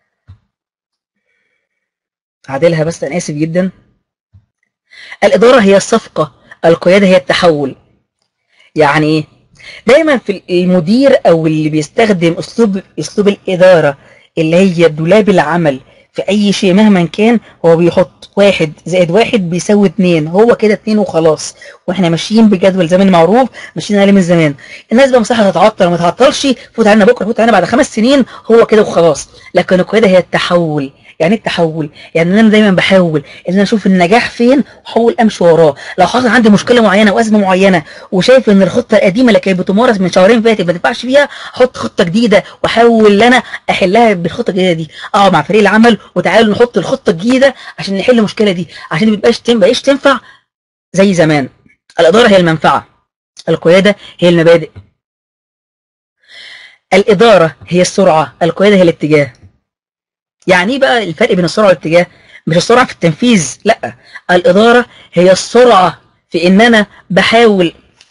أعدلها بس أنا آسف جدا الإدارة هي الصفقة القيادة هي التحول يعني إيه؟ دايما في المدير أو اللي بيستخدم أسلوب أسلوب الإدارة اللي هي دولاب العمل في أي شيء مهما كان هو بيحط واحد زائد واحد بيساوي اتنين هو كده اتنين وخلاص واحنا ماشيين بجدول زمان معروف ماشيين عليه من زمان الناس بقى مساحه تتعطل وما تتعطلش فوت علينا بكره فوت علينا بعد خمس سنين هو كده وخلاص لكن القياده هي التحول يعني ايه التحول يعني انا دايما بحاول ان انا اشوف النجاح فين واحاول امشي وراه لو حصل عندي مشكله معينه وازمه معينه وشايف ان الخطه القديمه اللي كانت بتمارس من شهرين فاتت ما تنفعش فيها احط خطه جديده واحاول ان انا احلها بالخطه الجديده دي اقعد مع فريق العمل وتعالوا نحط الخطه الجديده عشان نحل المشكله دي عشان ما تبقاش تنفع تنفع زي زمان الاداره هي المنفعه القياده هي المبادئ الاداره هي السرعه القياده هي الاتجاه يعني ايه بقى الفرق بين السرعه والاتجاه مش السرعه في التنفيذ لا الاداره هي السرعه في ان انا بحاول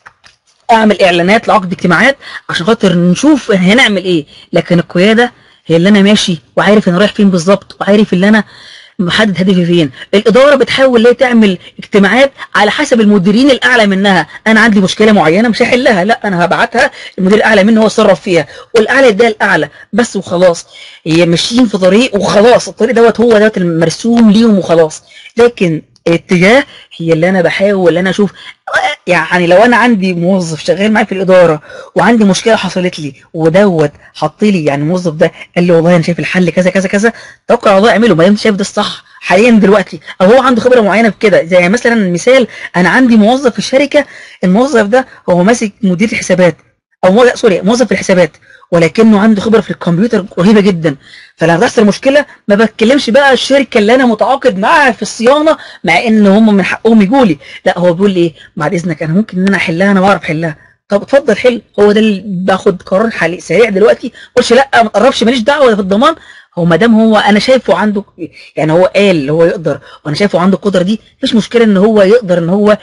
اعمل اعلانات لعقد اجتماعات عشان خاطر نشوف هنعمل ايه لكن القياده هي اللي انا ماشي وعارف انا رايح فين بالظبط وعارف اللي انا محدد هدفي فين الاداره بتحاول ليه تعمل اجتماعات على حسب المديرين الاعلى منها انا عندي مشكله معينه مش هحلها لا انا هبعتها المدير الاعلى مني هو يتصرف فيها والاعلى ده الاعلى بس وخلاص هي ماشيين في طريق وخلاص الطريق دوت هو دوت المرسوم ليهم وخلاص لكن الاتجاه هي اللي انا بحاول ان انا اشوف يعني لو انا عندي موظف شغال معايا في الاداره وعندي مشكله حصلت لي ودوت حط لي يعني الموظف ده قال لي والله انا شايف الحل كذا كذا كذا توكل على الله اعمله ما دام شايف ده الصح حاليا دلوقتي او هو عنده خبره معينه في كده زي مثلا مثال انا عندي موظف في الشركه الموظف ده هو ماسك مدير الحسابات او مو... سوري موظف في الحسابات ولكنه عنده خبره في الكمبيوتر رهيبه جدا فلما تحصل مشكله ما بتكلمش بقى الشركه اللي انا متعاقد معاها في الصيانه مع ان هم من حقهم يجوا لي لا هو بيقول لي ايه بعد اذنك انا ممكن ان انا احلها انا بعرف احلها طب اتفضل حل هو ده اللي باخد قرار حالي سريع دلوقتي ما تقولش لا ما تقربش ماليش دعوه ده في الضمان هو ما دام هو انا شايفه عنده يعني هو قال هو يقدر وانا شايفه عنده القدره دي مفيش مشكله ان هو يقدر ان هو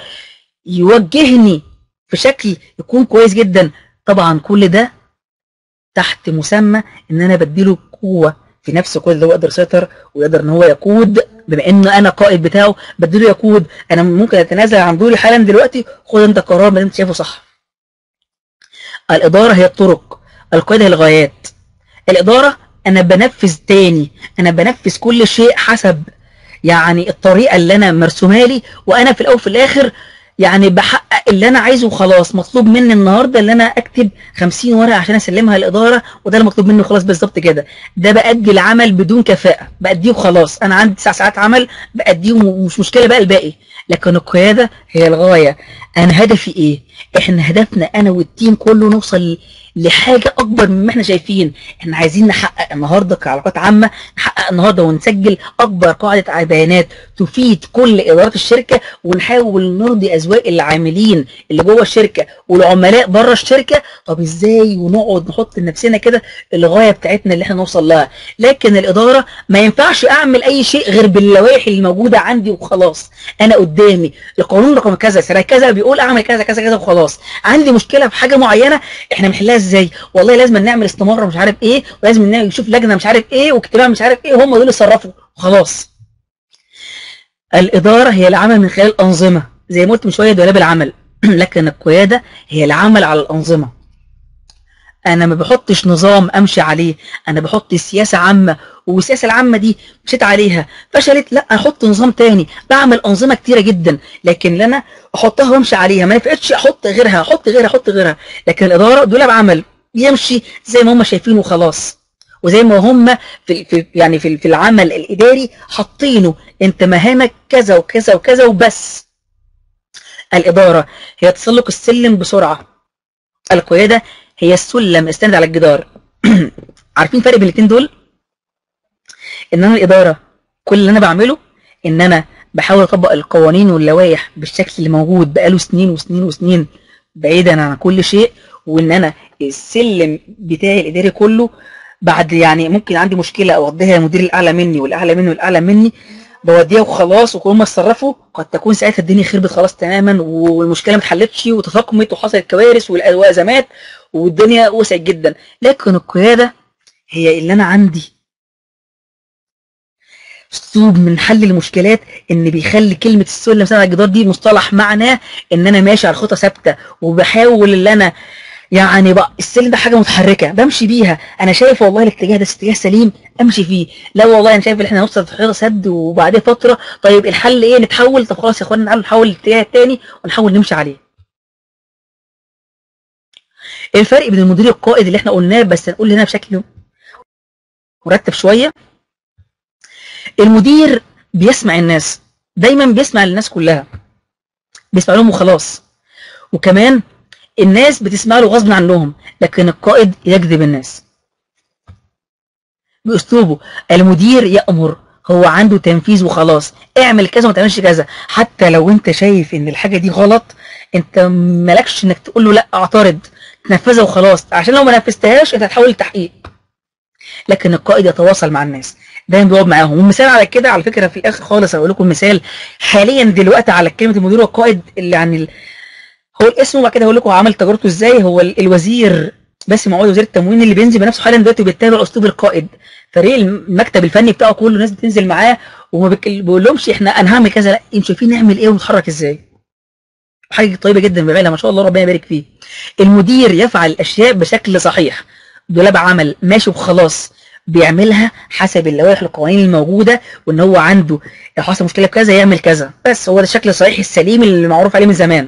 يوجهني في شكل يكون كويس جدا طبعا كل ده تحت مسمى ان انا بديله قوه في نفسه كل ده هو يقدر يسيطر ويقدر ان هو يقود بما ان انا قائد بتاعه بديله يقود انا ممكن اتنازل عن دوري حالا دلوقتي خد انت قرار ما انت شايفه صح الاداره هي الطرق القياده هي الغايات الاداره انا بنفذ تاني انا بنفذ كل شيء حسب يعني الطريقه اللي انا مرسومه لي وانا في الاول وفي الاخر يعني بحقق اللي انا عايزه وخلاص مطلوب مني النهارده اللي انا اكتب 50 ورقه عشان اسلمها للاداره وده اللي مطلوب مني خلاص بالظبط كده ده بادي العمل بدون كفاءه باديه وخلاص انا عندي 9 ساعات عمل باديه ومش مشكله بقى الباقي لكن القياده هي الغايه انا هدفي ايه احنا هدفنا انا والتيم كله نوصل لحاجه اكبر مما احنا شايفين احنا عايزين نحقق النهارده كعلاقات عامه نحقق النهارده ونسجل اكبر قاعده بيانات تفيد كل ادارات الشركه ونحاول نرضي اذواق العاملين اللي جوه الشركه والعملاء بره الشركه طب ازاي ونقعد نحط لنفسنا كده الغايه بتاعتنا اللي احنا نوصل لها لكن الاداره ما ينفعش اعمل اي شيء غير باللوائح اللي موجوده عندي وخلاص انا قدامي القانون رقم كذا سنه كذا بيقول اعمل كذا كذا كذا وخلاص عندي مشكله في حاجه معينه احنا بنحلها ازاي والله لازم نعمل استماره مش عارف ايه ولازم نعمل نشوف لجنه مش عارف ايه واجتماع مش عارف ايه هم دول يصرفوا وخلاص الاداره هي العمل من خلال الانظمه زي ما قلت من شويه دولاب العمل لكن القياده هي العمل على الانظمه انا ما بحطش نظام امشي عليه انا بحط سياسه عامه والسياسه العامه دي مشيت عليها فشلت لا احط نظام تاني بعمل انظمه كتيره جدا لكن انا احطها وامشي عليها ما نفعتش احط غيرها احط غيرها احط غيرها لكن الاداره دولاب عمل يمشي زي ما هم شايفينه وخلاص وزي ما هم في, في يعني في, في العمل الاداري حاطينه انت مهامك كذا وكذا وكذا وبس الاداره هي تسلق السلم بسرعه القياده هي السلم استند على الجدار عارفين الفرق بين الاثنين دول ان انا الاداره كل اللي انا بعمله ان انا بحاول اطبق القوانين واللوائح بالشكل اللي موجود بقاله سنين وسنين وسنين بعيدا عن كل شيء وان انا السلم بتاعي الاداري كله بعد يعني ممكن عندي مشكله اوديها للمدير الاعلى مني والاعلى مني والاعلى مني بوديها وخلاص وهم اتصرفوا قد تكون ساعتها الدنيا خربت خلاص تماما والمشكله ما اتحلتش وتفاقمت وحصلت كوارث وازمات والدنيا وسعت جدا لكن القياده هي اللي انا عندي اسلوب من حل المشكلات ان بيخلي كلمه السلم سنه الجدار دي مصطلح معناه ان انا ماشي على خطى ثابته وبحاول ان انا يعني بقى السلم ده حاجه متحركه بمشي بيها انا شايف والله الاتجاه ده اتجاه سليم امشي فيه لا والله انا شايف ان احنا نوصل في حيطه سد وبعدين فتره طيب الحل ايه نتحول طب خلاص يا اخوانا نحاول نحول الاتجاه الثاني ونحاول نمشي عليه الفرق بين المدير القائد اللي احنا قلناه بس هنقول هنا بشكل مرتب شويه المدير بيسمع الناس دايما بيسمع الناس كلها بيسمع لهم وخلاص وكمان الناس بتسمع له غصب عنهم لكن القائد يجذب الناس بأسلوبه المدير يأمر هو عنده تنفيذ وخلاص اعمل كذا وما تعملش كذا حتى لو انت شايف ان الحاجة دي غلط انت مالكش انك تقول له لا اعترض تنفذها وخلاص عشان لو ما نفذتهاش انت هتحول لتحقيق لكن القائد يتواصل مع الناس دايما بيقعد معاهم ومثال على كده على فكره في الاخر خالص هقول لكم مثال حاليا دلوقتي على كلمه المدير والقائد اللي يعني هو الاسم وبعد كده هقول لكم عمل تجربته ازاي هو الوزير باسم معوض وزير التموين اللي بينزل بنفسه حالا دلوقتي بيتبع اسلوب القائد فريق المكتب الفني بتاعه كله ناس بتنزل معاه وما بيقول لهمش احنا انا هعمل كذا لا انتوا شايفين نعمل ايه ونتحرك ازاي حاجه طيبه جدا بيعملها ما شاء الله ربنا يبارك فيه المدير يفعل الاشياء بشكل صحيح دولاب عمل ماشي وخلاص بيعملها حسب اللوائح والقوانين الموجوده وان هو عنده لو حصل مشكله بكذا يعمل كذا بس هو ده الشكل الصحيح السليم اللي معروف عليه من زمان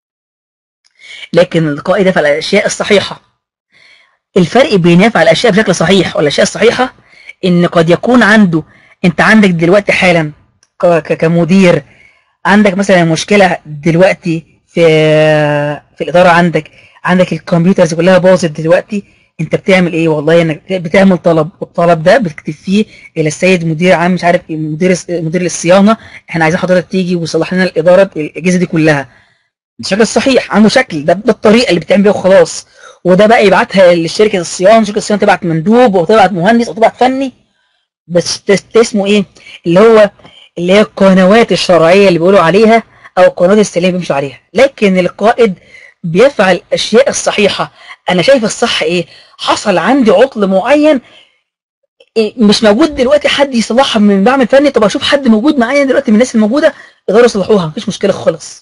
لكن القائد يفعل الاشياء الصحيحه الفرق بين يفعل الاشياء بشكل صحيح والاشياء الصحيحه ان قد يكون عنده انت عندك دلوقتي حالا كمدير عندك مثلا مشكله دلوقتي في في الاداره عندك عندك الكمبيوترز كلها باظت دلوقتي انت بتعمل ايه والله انك بتعمل طلب والطلب ده بتكتب فيه الى السيد مدير عام مش عارف ايه مدير مدير الصيانه احنا عايزين حضرتك تيجي وتصلح لنا الاداره الاجهزه دي كلها الشكل الصحيح عنده شكل ده بالطريقه اللي بتعمل بيها وخلاص وده بقى يبعتها لشركه الصيانه شركه الصيانه تبعت مندوب وتبعت مهندس وتبعت فني بس اسمه ايه اللي هو اللي هي القنوات الشرعيه اللي بيقولوا عليها او القنوات السليمه بيمشوا عليها لكن القائد بيفعل الاشياء الصحيحه انا شايف الصح ايه حصل عندي عطل معين إيه مش موجود دلوقتي حد يصلحها من بعمل فني طب اشوف حد موجود معايا دلوقتي من الناس الموجوده يقدروا يصلحوها مفيش مشكله خالص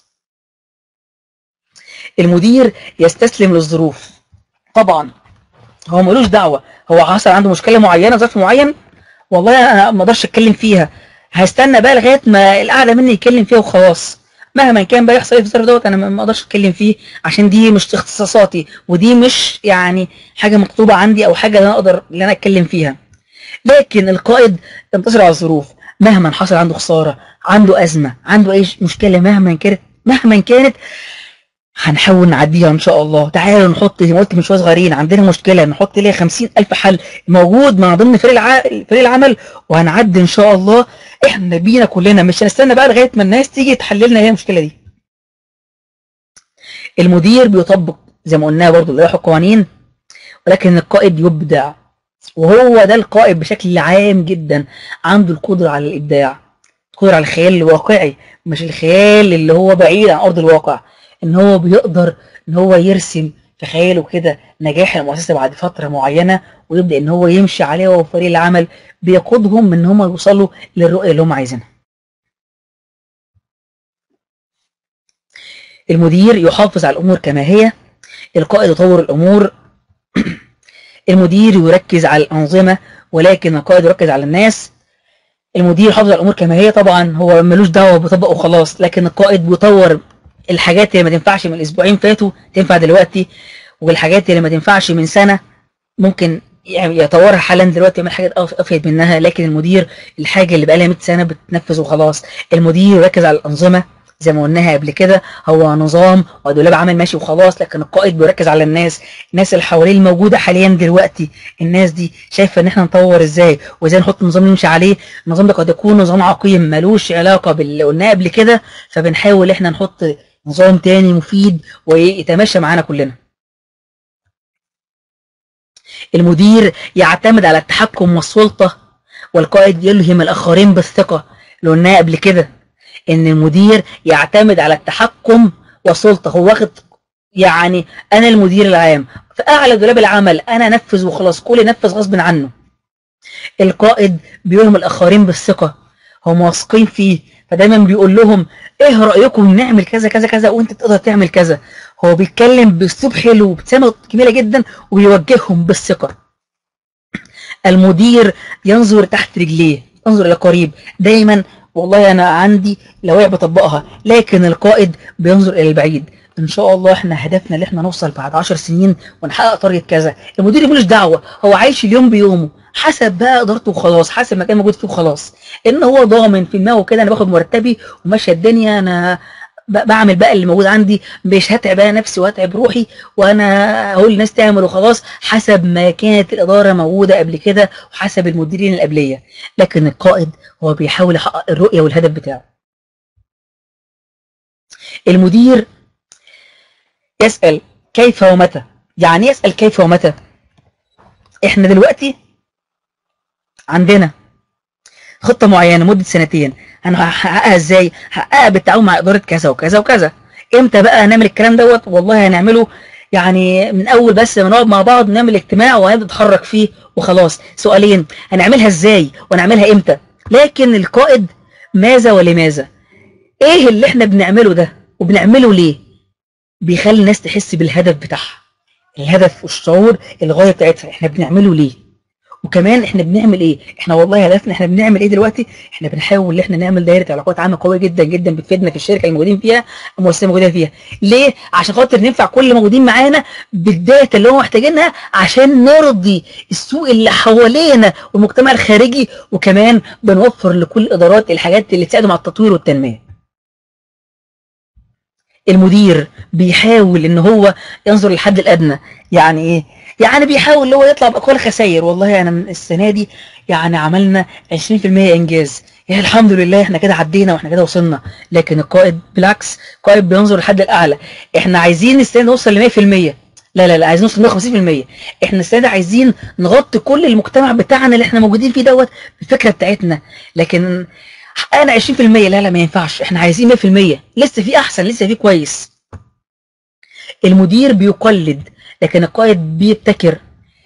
المدير يستسلم للظروف طبعا هو ملوش دعوه هو حصل عنده مشكله معينه ظرف معين والله انا ما اقدرش اتكلم فيها هستنى بقى لغايه ما الاعلى مني يتكلم فيها وخلاص مهما كان بقى يحصل ايه في الظرف دوت انا ما اقدرش اتكلم فيه عشان دي مش اختصاصاتي ودي مش يعني حاجه مكتوبه عندي او حاجه انا اقدر ان انا اتكلم فيها لكن القائد ينتصر على الظروف مهما حصل عنده خساره عنده ازمه عنده اي مشكله مهما كانت مهما كانت هنحاول نعديها ان شاء الله تعالوا نحط زي ما قلت من شويه صغيرين عندنا مشكله نحط ليها 50000 حل موجود مع ضمن فريق الع... فريق العمل وهنعدي ان شاء الله احنا بينا كلنا مش هنستنى بقى لغايه ما الناس تيجي تحل لنا هي المشكله دي المدير بيطبق زي ما قلنا برضه اللوائح القوانين ولكن القائد يبدع وهو ده القائد بشكل عام جدا عنده القدره على الابداع القدره على الخيال الواقعي مش الخيال اللي هو بعيد عن ارض الواقع ان هو بيقدر ان هو يرسم في خياله كده نجاح المؤسسه بعد فتره معينه ويبدا ان هو يمشي عليها وفريق العمل بيقودهم ان هم يوصلوا للرؤيه اللي هم عايزينها. المدير يحافظ على الامور كما هي القائد يطور الامور المدير يركز على الانظمه ولكن القائد يركز على الناس المدير يحافظ على الامور كما هي طبعا هو ملوش دعوه بيطبق وخلاص لكن القائد بيطور الحاجات اللي ما تنفعش من اسبوعين فاتوا تنفع دلوقتي والحاجات اللي ما تنفعش من سنه ممكن يطورها حالا دلوقتي يعمل حاجات افيد منها لكن المدير الحاجه اللي بقى لها 100 سنه بتنفذ وخلاص المدير يركز على الانظمه زي ما قلناها قبل كده هو نظام ودولاب عمل ماشي وخلاص لكن القائد بيركز على الناس الناس اللي حواليه الموجوده حاليا دلوقتي الناس دي شايفه ان احنا نطور ازاي وازاي نحط نظام نمشي عليه النظام ده قد يكون نظام عقيم ملوش علاقه باللي قلناه قبل كده فبنحاول احنا نحط نظام تاني مفيد ويتماشى معانا كلنا المدير يعتمد على التحكم والسلطة والقائد يلهم الآخرين بالثقة اللي قلناها قبل كده إن المدير يعتمد على التحكم والسلطة هو واخد يعني أنا المدير العام في أعلى دولاب العمل أنا أنفذ وخلاص كل ينفذ غصب عنه القائد بيلهم الآخرين بالثقة هم واثقين فيه فدايما بيقول لهم ايه رأيكم نعمل كذا كذا كذا وانت تقدر تعمل كذا هو بيتكلم باسلوب حلو وبابتسامه جميله جدا وبيوجههم بالثقه المدير ينظر تحت رجليه ينظر الى قريب دايما والله انا عندي لوائح بطبقها لكن القائد بينظر الى البعيد ان شاء الله احنا هدفنا ان احنا نوصل بعد 10 سنين ونحقق طريق كذا المدير ملوش دعوه هو عايش اليوم بيومه حسب بقى ادارته وخلاص حسب ما كان موجود فيه وخلاص ان هو ضامن في دماغه كده انا باخد مرتبي وماشيه الدنيا انا ب- بعمل بقى اللي موجود عندي مش هتعب انا نفسي وهتعب روحي وانا هقول للناس تعمل وخلاص حسب ما كانت الاداره موجوده قبل كده وحسب المديرين اللي قبليه لكن القائد هو بيحاول يحقق الرؤيه والهدف بتاعه المدير يسأل كيف ومتى يعني يسأل كيف ومتى احنا دلوقتي عندنا خطة معينة مدة سنتين هنحققها ازاي هحققها بالتعاون مع إدارة كذا وكذا وكذا امتى بقى هنعمل الكلام دوت والله هنعمله يعني من اول بس ما نقعد مع بعض نعمل اجتماع وهنبدا نتحرك فيه وخلاص سؤالين هنعملها ازاي ونعملها امتى لكن القائد ماذا ولماذا ايه اللي احنا بنعمله ده وبنعمله ليه بيخلي الناس تحس بالهدف بتاعها الهدف والشعور الغايه بتاعتها احنا بنعمله ليه وكمان احنا بنعمل ايه احنا والله هدفنا احنا بنعمل ايه دلوقتي احنا بنحاول ان احنا نعمل دايره علاقات عامه قويه جدا جدا بتفيدنا في الشركه الموجودين فيها المؤسسه الموجوده فيها ليه عشان خاطر ننفع كل اللي موجودين معانا بالداتا اللي هم محتاجينها عشان نرضي السوق اللي حوالينا والمجتمع الخارجي وكمان بنوفر لكل الادارات الحاجات اللي تساعدهم على التطوير والتنميه المدير بيحاول ان هو ينظر للحد الادنى يعني ايه يعني بيحاول ان هو يطلع باقل خسائر والله انا من السنه دي يعني عملنا 20% انجاز يا الحمد لله احنا كده عدينا واحنا كده وصلنا لكن القائد بالعكس القائد بينظر للحد الاعلى احنا عايزين السنه دي نوصل ل 100% لا لا لا عايزين نوصل ل 150% احنا السنه دي عايزين نغطي كل المجتمع بتاعنا اللي احنا موجودين فيه دوت بالفكره بتاعتنا لكن انا 20% لا لا ما ينفعش احنا عايزين 100% لسه في احسن لسه في كويس المدير بيقلد لكن القائد بيبتكر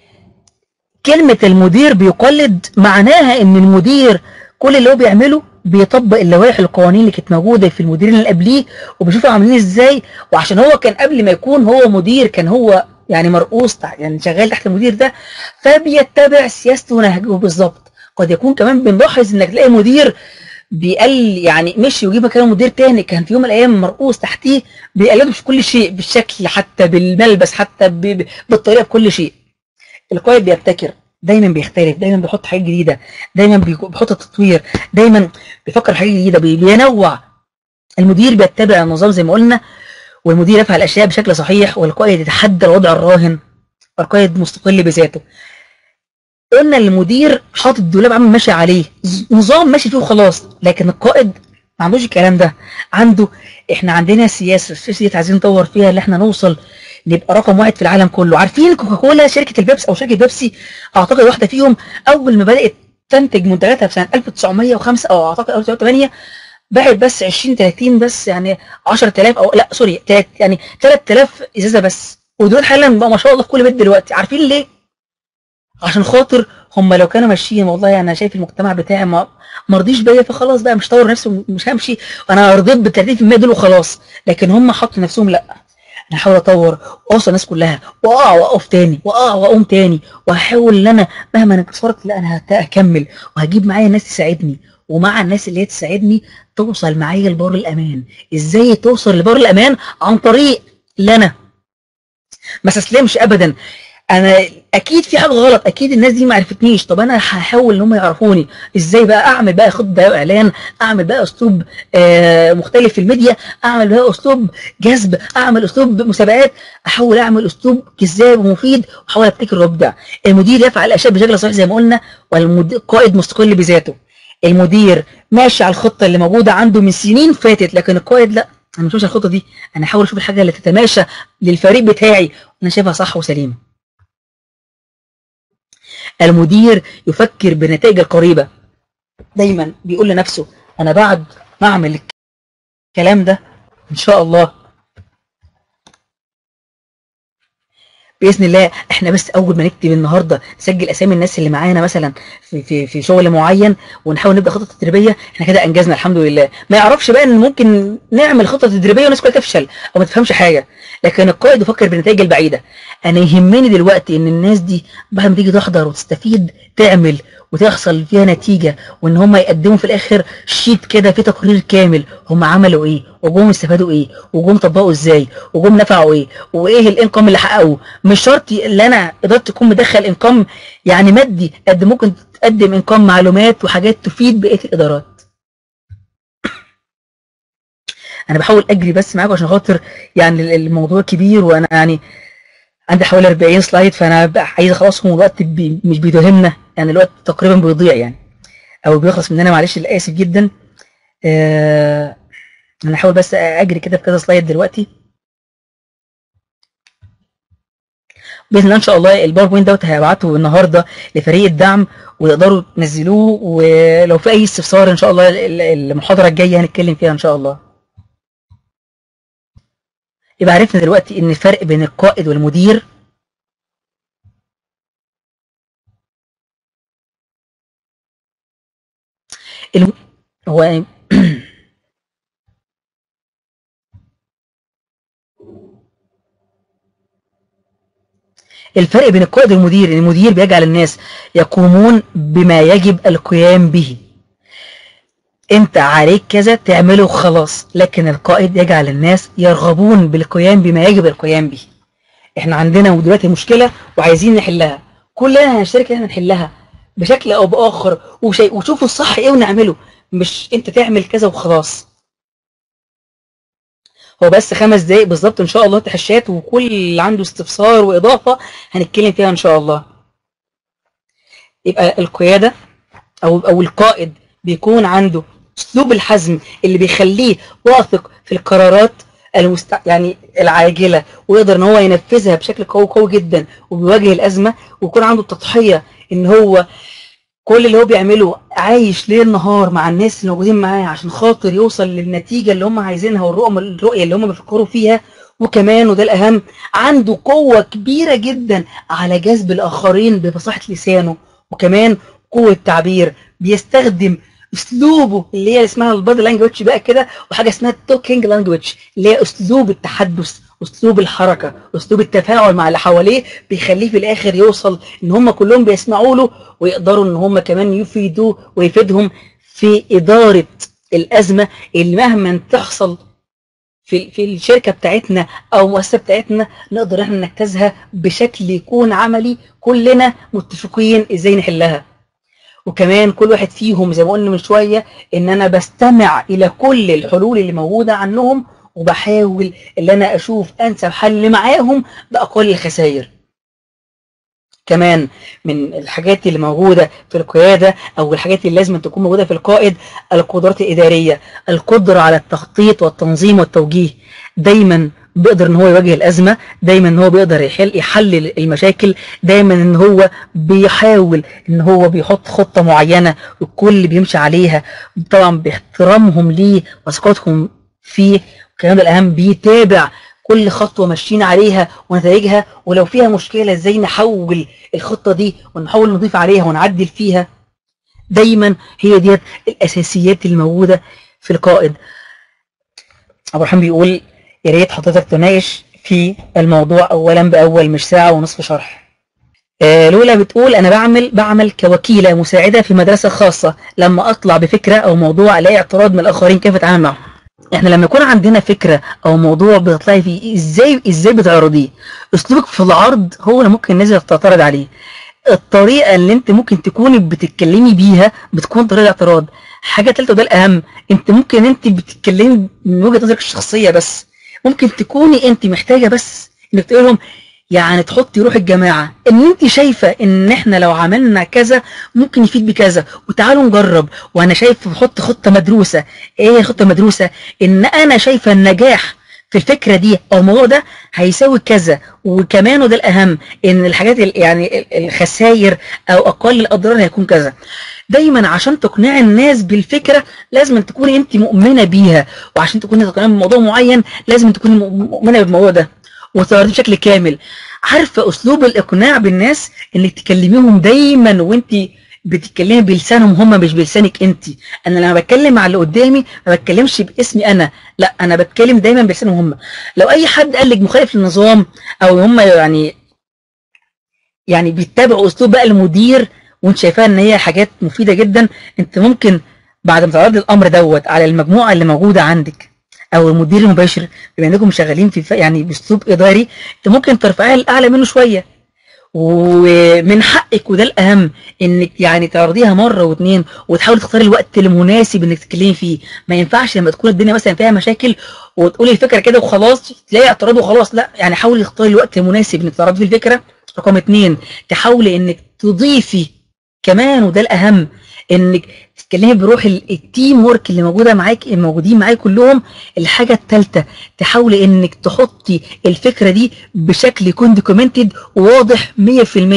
كلمة المدير بيقلد معناها ان المدير كل اللي هو بيعمله بيطبق اللوائح القوانين اللي كانت موجودة في المديرين اللي قبليه وبيشوفوا عاملين ازاي وعشان هو كان قبل ما يكون هو مدير كان هو يعني مرؤوس تحت يعني شغال تحت المدير ده فبيتبع سياسته ونهجه بالظبط قد يكون كمان بنلاحظ انك تلاقي مدير بيقل يعني مشي ويجيب مكانه مدير تاني كان في يوم من الايام مرؤوس تحتيه بيقلده في كل شيء بالشكل حتى بالملبس حتى ب- ب- بالطريقه بكل شيء القائد بيبتكر دايما بيختلف دايما بيحط حاجات جديده دايما بيكو- بيحط تطوير دايما بيفكر في حاجات جديده بي- بينوع المدير بيتبع النظام زي ما قلنا والمدير يفعل الاشياء بشكل صحيح والقائد يتحدى الوضع الراهن والقائد مستقل بذاته قلنا المدير حاطط دولاب عامل ماشي عليه نظام ماشي فيه وخلاص لكن القائد ما عندوش الكلام ده عنده احنا عندنا سياسه السياسه دي عايزين نطور فيها ان احنا نوصل نبقى رقم واحد في العالم كله عارفين كوكاكولا شركه البيبسي او شركه بيبسي اعتقد واحده فيهم اول ما بدات تنتج منتجاتها في سنه 1905 او اعتقد 1908 باعت بس 20 30 بس يعني 10000 او لا سوري تلات يعني 3000 ازازه بس ودول حالا بقى ما شاء الله في كل بيت دلوقتي عارفين ليه؟ عشان خاطر هم لو كانوا ماشيين والله انا شايف المجتمع بتاعي ما مرضيش بيا فخلاص بقى مش طور نفسي مش همشي انا رضيت بال 30% دول وخلاص لكن هم حطوا نفسهم لا انا هحاول اطور واوصل الناس كلها واقع واقف تاني واقع واقوم تاني وهحاول ان انا مهما انكسرت لا انا هت- هكمل وهجيب معايا ناس تساعدني ومع الناس اللي هي تساعدني توصل معايا لبار الامان ازاي توصل لبار الامان عن طريق اللي انا ما استسلمش ابدا انا اكيد في حاجه غلط اكيد الناس دي ما عرفتنيش طب انا هحاول ان هم يعرفوني ازاي بقى اعمل بقى خطه اعلان اعمل بقى اسلوب آه مختلف في الميديا اعمل بقى اسلوب جذب اعمل اسلوب مسابقات احاول اعمل اسلوب جذاب ومفيد واحاول ابتكر وابدع المدير يفعل الاشياء بشكل صحيح زي ما قلنا والقائد مستقل بذاته المدير ماشي على الخطه اللي موجوده عنده من سنين فاتت لكن القائد لا انا مش ماشي على الخطه دي انا هحاول اشوف الحاجه اللي تتماشى للفريق بتاعي وانا شايفها صح وسليمه المدير يفكر بالنتائج القريبة دايما بيقول لنفسه أنا بعد ما أعمل الكلام ده إن شاء الله باذن الله احنا بس اول ما نكتب النهارده نسجل اسامي الناس اللي معانا مثلا في في في شغل معين ونحاول نبدا خطه تدريبيه احنا كده انجزنا الحمد لله ما يعرفش بقى ان ممكن نعمل خطه تدريبيه والناس كلها تفشل او ما تفهمش حاجه لكن القائد يفكر بالنتائج البعيده انا يهمني دلوقتي ان الناس دي بعد ما تيجي تحضر وتستفيد تعمل وتحصل فيها نتيجة وان هم يقدموا في الاخر شيت كده فيه تقرير كامل هم عملوا ايه وجم استفادوا ايه وجم طبقوا ازاي وجم نفعوا ايه وايه الانكم اللي حققوه مش شرط ان انا قدرت تكون مدخل انكم يعني مادي قد ممكن تقدم انكم معلومات وحاجات تفيد بقية الادارات انا بحاول اجري بس معاكم عشان خاطر يعني الموضوع كبير وانا يعني عندي حوالي 40 سلايد فانا بقى عايز اخلصهم والوقت بي مش بيداهمنا يعني الوقت تقريبا بيضيع يعني او بيخلص مننا معلش اسف جدا آه انا هحاول بس اجري كده في كذا سلايد دلوقتي باذن الله ان شاء الله الباوربوينت دوت هبعته النهارده لفريق الدعم ويقدروا ينزلوه ولو في اي استفسار ان شاء الله المحاضره الجايه هنتكلم فيها ان شاء الله يبقى عرفنا دلوقتي ان الفرق بين القائد والمدير الم... هو الفرق بين القائد والمدير المدير بيجعل الناس يقومون بما يجب القيام به انت عليك كذا تعمله خلاص لكن القائد يجعل الناس يرغبون بالقيام بما يجب القيام به احنا عندنا دلوقتي مشكلة وعايزين نحلها كلنا هنشترك ان احنا نحلها بشكل او باخر وشيء وشوفوا الصح ايه ونعمله مش انت تعمل كذا وخلاص هو بس خمس دقايق بالظبط ان شاء الله تحشات وكل اللي عنده استفسار واضافة هنتكلم فيها ان شاء الله يبقى القيادة او او القائد بيكون عنده اسلوب الحزم اللي بيخليه واثق في القرارات المست... يعني العاجله ويقدر ان هو ينفذها بشكل قوي قوي جدا وبيواجه الازمه ويكون عنده التضحيه ان هو كل اللي هو بيعمله عايش ليل نهار مع الناس اللي موجودين معاه عشان خاطر يوصل للنتيجه اللي هم عايزينها والرؤيه الرؤيه اللي هم بيفكروا فيها وكمان وده الاهم عنده قوه كبيره جدا على جذب الاخرين بفصاحه لسانه وكمان قوه تعبير بيستخدم اسلوبه اللي هي اسمها البادي لانجوج بقى كده وحاجه اسمها التوكينج لانجوج اللي هي اسلوب التحدث اسلوب الحركه اسلوب التفاعل مع اللي حواليه بيخليه في الاخر يوصل ان هم كلهم بيسمعوا له ويقدروا ان هم كمان يفيدوه ويفيدهم في اداره الازمه اللي مهما تحصل في في الشركه بتاعتنا او المؤسسه بتاعتنا نقدر احنا نجتازها بشكل يكون عملي كلنا متفقين ازاي نحلها وكمان كل واحد فيهم زي ما قلنا من شوية ان انا بستمع الى كل الحلول اللي موجودة عنهم وبحاول ان انا اشوف انسب حل معاهم باقل الخسائر كمان من الحاجات اللي موجودة في القيادة او الحاجات اللي لازم تكون موجودة في القائد القدرات الادارية القدرة على التخطيط والتنظيم والتوجيه دايما بيقدر ان هو يواجه الازمه دايما ان هو بيقدر يحل يحلل المشاكل دايما ان هو بيحاول ان هو بيحط خطه معينه والكل بيمشي عليها طبعا باحترامهم ليه وثقتهم فيه وكمان الاهم بيتابع كل خطوه ماشيين عليها ونتائجها ولو فيها مشكله ازاي نحول الخطه دي ونحاول نضيف عليها ونعدل فيها دايما هي ديت الاساسيات الموجوده في القائد ابو رحمن بيقول يا ريت حضرتك تناقش في الموضوع اولا باول مش ساعه ونصف شرح آه لولا بتقول انا بعمل بعمل كوكيله مساعده في مدرسه خاصه لما اطلع بفكره او موضوع الاقي اعتراض من الاخرين كيف اتعامل معه احنا لما يكون عندنا فكرة او موضوع بتطلعي فيه ازاي ازاي بتعرضيه اسلوبك في العرض هو اللي ممكن الناس تعترض عليه الطريقة اللي انت ممكن تكوني بتتكلمي بيها بتكون طريقة اعتراض حاجة تالتة وده الأهم انت ممكن انت بتتكلمي من وجهة نظرك الشخصية بس ممكن تكوني انت محتاجة بس انك تقول لهم يعني تحطي روح الجماعة ان انت شايفة ان احنا لو عملنا كذا ممكن يفيد بكذا وتعالوا نجرب وانا شايف بحط خطة مدروسة ايه هي خطة مدروسة ان انا شايفة النجاح في الفكرة دي او الموضوع ده هيساوي كذا وكمان وده الاهم ان الحاجات ال- يعني ال- الخسائر او اقل الاضرار هيكون كذا دايما عشان تقنعي الناس بالفكرة لازم تكوني انت مؤمنة بيها وعشان تكوني تقنعي بموضوع معين لازم تكوني مؤمنة بالموضوع ده وتعرضيه بشكل كامل عارفة اسلوب الاقناع بالناس انك تكلميهم دايما وانت بتتكلمي بلسانهم هم مش بلسانك انت انا لما بتكلم مع اللي قدامي ما بتكلمش باسمي انا لا انا بتكلم دايما بلسانهم هم لو اي حد قال لك مخالف للنظام او هم يعني يعني بيتبعوا اسلوب بقى المدير وانت شايفاها ان هي حاجات مفيده جدا انت ممكن بعد ما تعرضي الامر دوت على المجموعه اللي موجوده عندك او المدير المباشر بما انكم شغالين في يعني باسلوب اداري انت ممكن ترفعيها لاعلى منه شويه ومن حقك وده الاهم انك يعني تعرضيها مره واثنين وتحاولي تختاري الوقت المناسب انك تتكلمي فيه ما ينفعش لما تكون الدنيا مثلا فيها مشاكل وتقولي الفكره كده وخلاص تلاقي اعتراض وخلاص لا يعني حاولي تختاري الوقت المناسب انك تعرضي فيه الفكره رقم اثنين تحاولي انك تضيفي كمان وده الاهم انك تتكلمي بروح ال- التيم ورك اللي موجوده معاك الموجودين معاك كلهم الحاجه الثالثه تحاولي انك تحطي الفكره دي بشكل يكون دوكيومنتد وواضح 100%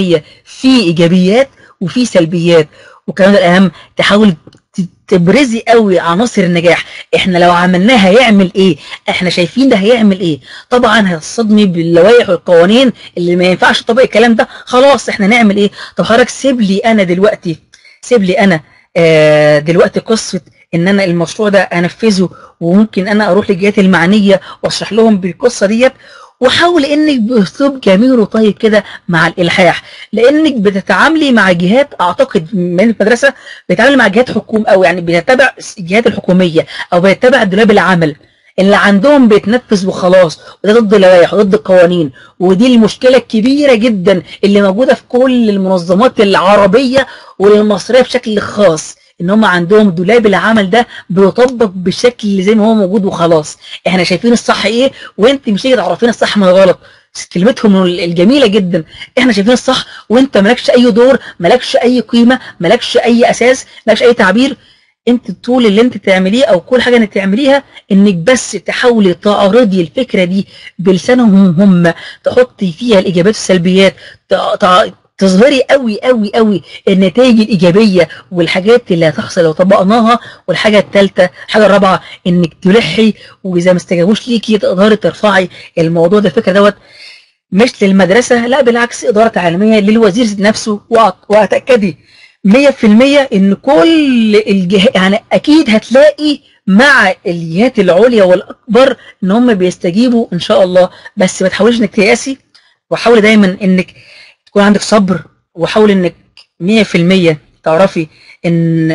في ايجابيات وفي سلبيات وكمان الاهم تحاولي ت- تبرزي قوي عناصر النجاح احنا لو عملناه هيعمل ايه احنا شايفين ده هيعمل ايه طبعا هتصدمي باللوائح والقوانين اللي ما ينفعش تطبق الكلام ده خلاص احنا نعمل ايه طب حضرتك سيب لي انا دلوقتي سيب لي انا آه دلوقتي قصه ان انا المشروع ده انفذه وممكن انا اروح للجهات المعنيه واشرح لهم بالقصه ديت وحاول انك باسلوب جميل وطيب كده مع الالحاح لانك بتتعاملي مع جهات اعتقد من المدرسه بتتعاملي مع جهات حكوم او يعني بتتبع الجهات الحكوميه او بتتبع دولاب العمل اللي عندهم بيتنفذ وخلاص وده ضد اللوائح وضد القوانين ودي المشكله الكبيره جدا اللي موجوده في كل المنظمات العربيه والمصريه بشكل خاص ان هم عندهم دولاب العمل ده بيطبق بشكل زي ما هو موجود وخلاص احنا شايفين الصح ايه وانت مش هتيجي تعرفين الصح من الغلط كلمتهم الجميله جدا احنا شايفين الصح وانت مالكش اي دور مالكش اي قيمه مالكش اي اساس مالكش اي تعبير انت طول اللي انت تعمليه او كل حاجه انك تعمليها انك بس تحاولي تعرضي الفكره دي بلسانهم هم تحطي فيها الايجابيات والسلبيات تع- تع- تظهري قوي قوي قوي النتائج الايجابيه والحاجات اللي هتحصل لو طبقناها والحاجه الثالثه الحاجه الرابعه انك تلحي واذا ما استجابوش ليكي تقدري ترفعي الموضوع ده الفكره دوت مش للمدرسه لا بالعكس اداره تعليميه للوزير نفسه وأت- واتاكدي 100% ان كل الجهات يعني اكيد هتلاقي مع الجهات العليا والاكبر ان هم بيستجيبوا ان شاء الله بس ما تحاوليش انك تيأسي وحاولي دايما انك تكون عندك صبر وحاولي انك 100% تعرفي ان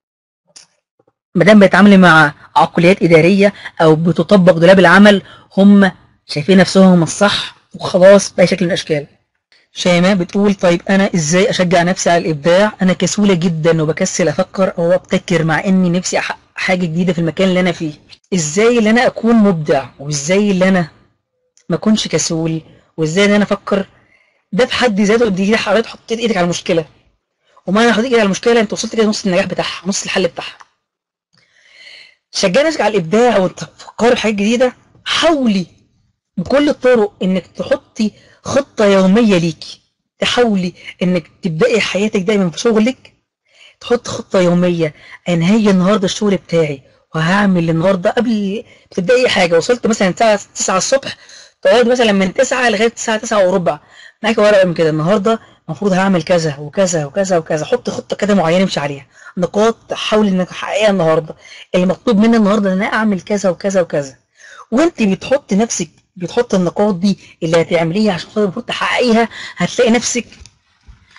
ما دام بتتعاملي مع عقليات اداريه او بتطبق دولاب العمل هم شايفين نفسهم الصح وخلاص باي شكل من الاشكال شيماء بتقول طيب انا ازاي اشجع نفسي على الابداع انا كسولة جدا وبكسل افكر او ابتكر مع اني نفسي احقق حاجة جديدة في المكان اللي انا فيه ازاي اللي انا اكون مبدع وازاي اللي انا ما اكونش كسول وازاي ان انا افكر ده في حد ذاته دي حضرتك حطيت ايدك على المشكلة وما انا حطيت ايدك على المشكلة انت وصلت كده نص النجاح بتاعها نص الحل بتاعها شجعي نفسك على الابداع وتفكري في حاجات جديدة حاولي بكل الطرق انك تحطي خطة يومية ليكي تحاولي انك تبدأي حياتك دايما في شغلك تحط خطة يومية انا هاجي النهاردة الشغل بتاعي وهعمل النهاردة قبل تبدأي حاجة وصلت مثلا الساعة 9 الصبح تقعد مثلا من 9 لغاية الساعة 9 وربع معاك ورقة من كده النهاردة المفروض هعمل كذا وكذا وكذا وكذا حط خطة كده معينة امشي عليها نقاط حاول انك تحققها النهاردة المطلوب مني النهاردة ان انا اعمل كذا وكذا وكذا وانت بتحط نفسك بتحط النقاط دي اللي هتعمليها عشان خاطر المفروض تحققيها هتلاقي نفسك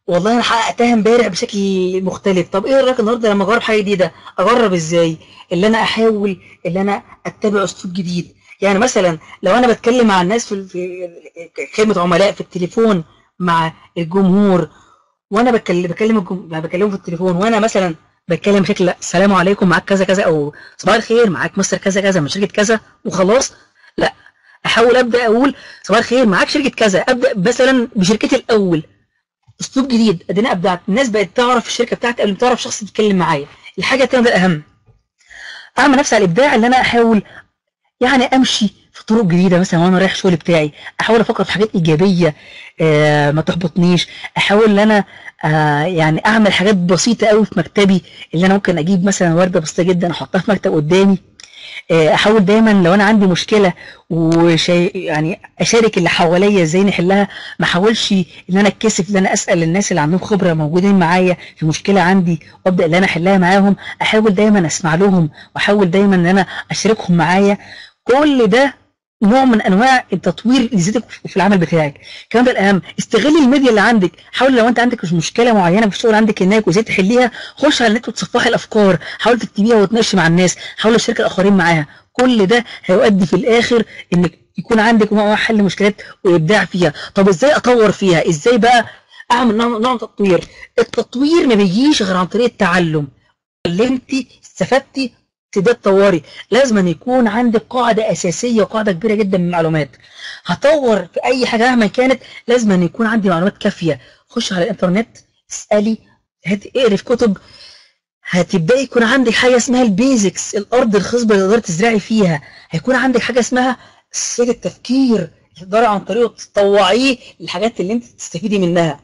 والله انا حققتها امبارح بشكل مختلف طب ايه رايك النهارده لما اجرب حاجه جديده اجرب ازاي اللي انا احاول اللي انا اتبع اسلوب جديد يعني مثلا لو انا بتكلم مع الناس في في خدمه عملاء في التليفون مع الجمهور وانا بكلم بكلم الجم... يعني بكلمهم في التليفون وانا مثلا بتكلم بشكل السلام عليكم معاك كذا كذا او صباح الخير معاك مستر كذا كذا من شركه كذا وخلاص لا احاول ابدا اقول صباح الخير معاك شركه كذا ابدا مثلا بشركتي الاول اسلوب جديد ادينا ابدعت الناس بقت تعرف الشركه بتاعتي قبل ما تعرف شخص بيتكلم معايا الحاجه الثانيه ده الاهم اعمل نفسي على الابداع اللي انا احاول يعني امشي في طرق جديده مثلا وانا رايح الشغل بتاعي احاول افكر في حاجات ايجابيه آه ما تحبطنيش احاول ان انا آه يعني اعمل حاجات بسيطه قوي في مكتبي اللي انا ممكن اجيب مثلا ورده بسيطه جدا احطها في مكتب قدامي آه احاول دايما لو انا عندي مشكله وشي يعني اشارك اللي حواليا ازاي نحلها ما احاولش ان انا اتكسف ان انا اسال الناس اللي عندهم خبره موجودين معايا في مشكله عندي وابدا ان انا احلها معاهم احاول دايما اسمع لهم واحاول دايما ان انا اشاركهم معايا كل ده نوع من انواع التطوير لذاتك في العمل بتاعك كمان بالاهم استغل الميديا اللي عندك حاول لو انت عندك مشكله معينه في الشغل عندك هناك وازاي تحليها خش على النت وتصفحي الافكار حاول تكتبيها وتناقشي مع الناس حاول تشارك الاخرين معاها كل ده هيؤدي في الاخر انك يكون عندك نوع حل مشكلات وابداع فيها طب ازاي اطور فيها ازاي بقى اعمل نوع من التطوير التطوير ما بيجيش غير عن طريق التعلم علمتي استفدتي تبدأ تطوري لازم أن يكون عندك قاعدة أساسية وقاعدة كبيرة جدا من المعلومات هطور في أي حاجة مهما كانت لازم أن يكون عندي معلومات كافية خش على الإنترنت اسألي اقري في كتب هتبدأي يكون عندك حاجة اسمها البيزكس الأرض الخصبة اللي تقدري تزرعي فيها هيكون عندك حاجة اسمها سياج التفكير تقدري عن طريقه تطوعيه للحاجات اللي انت تستفيدي منها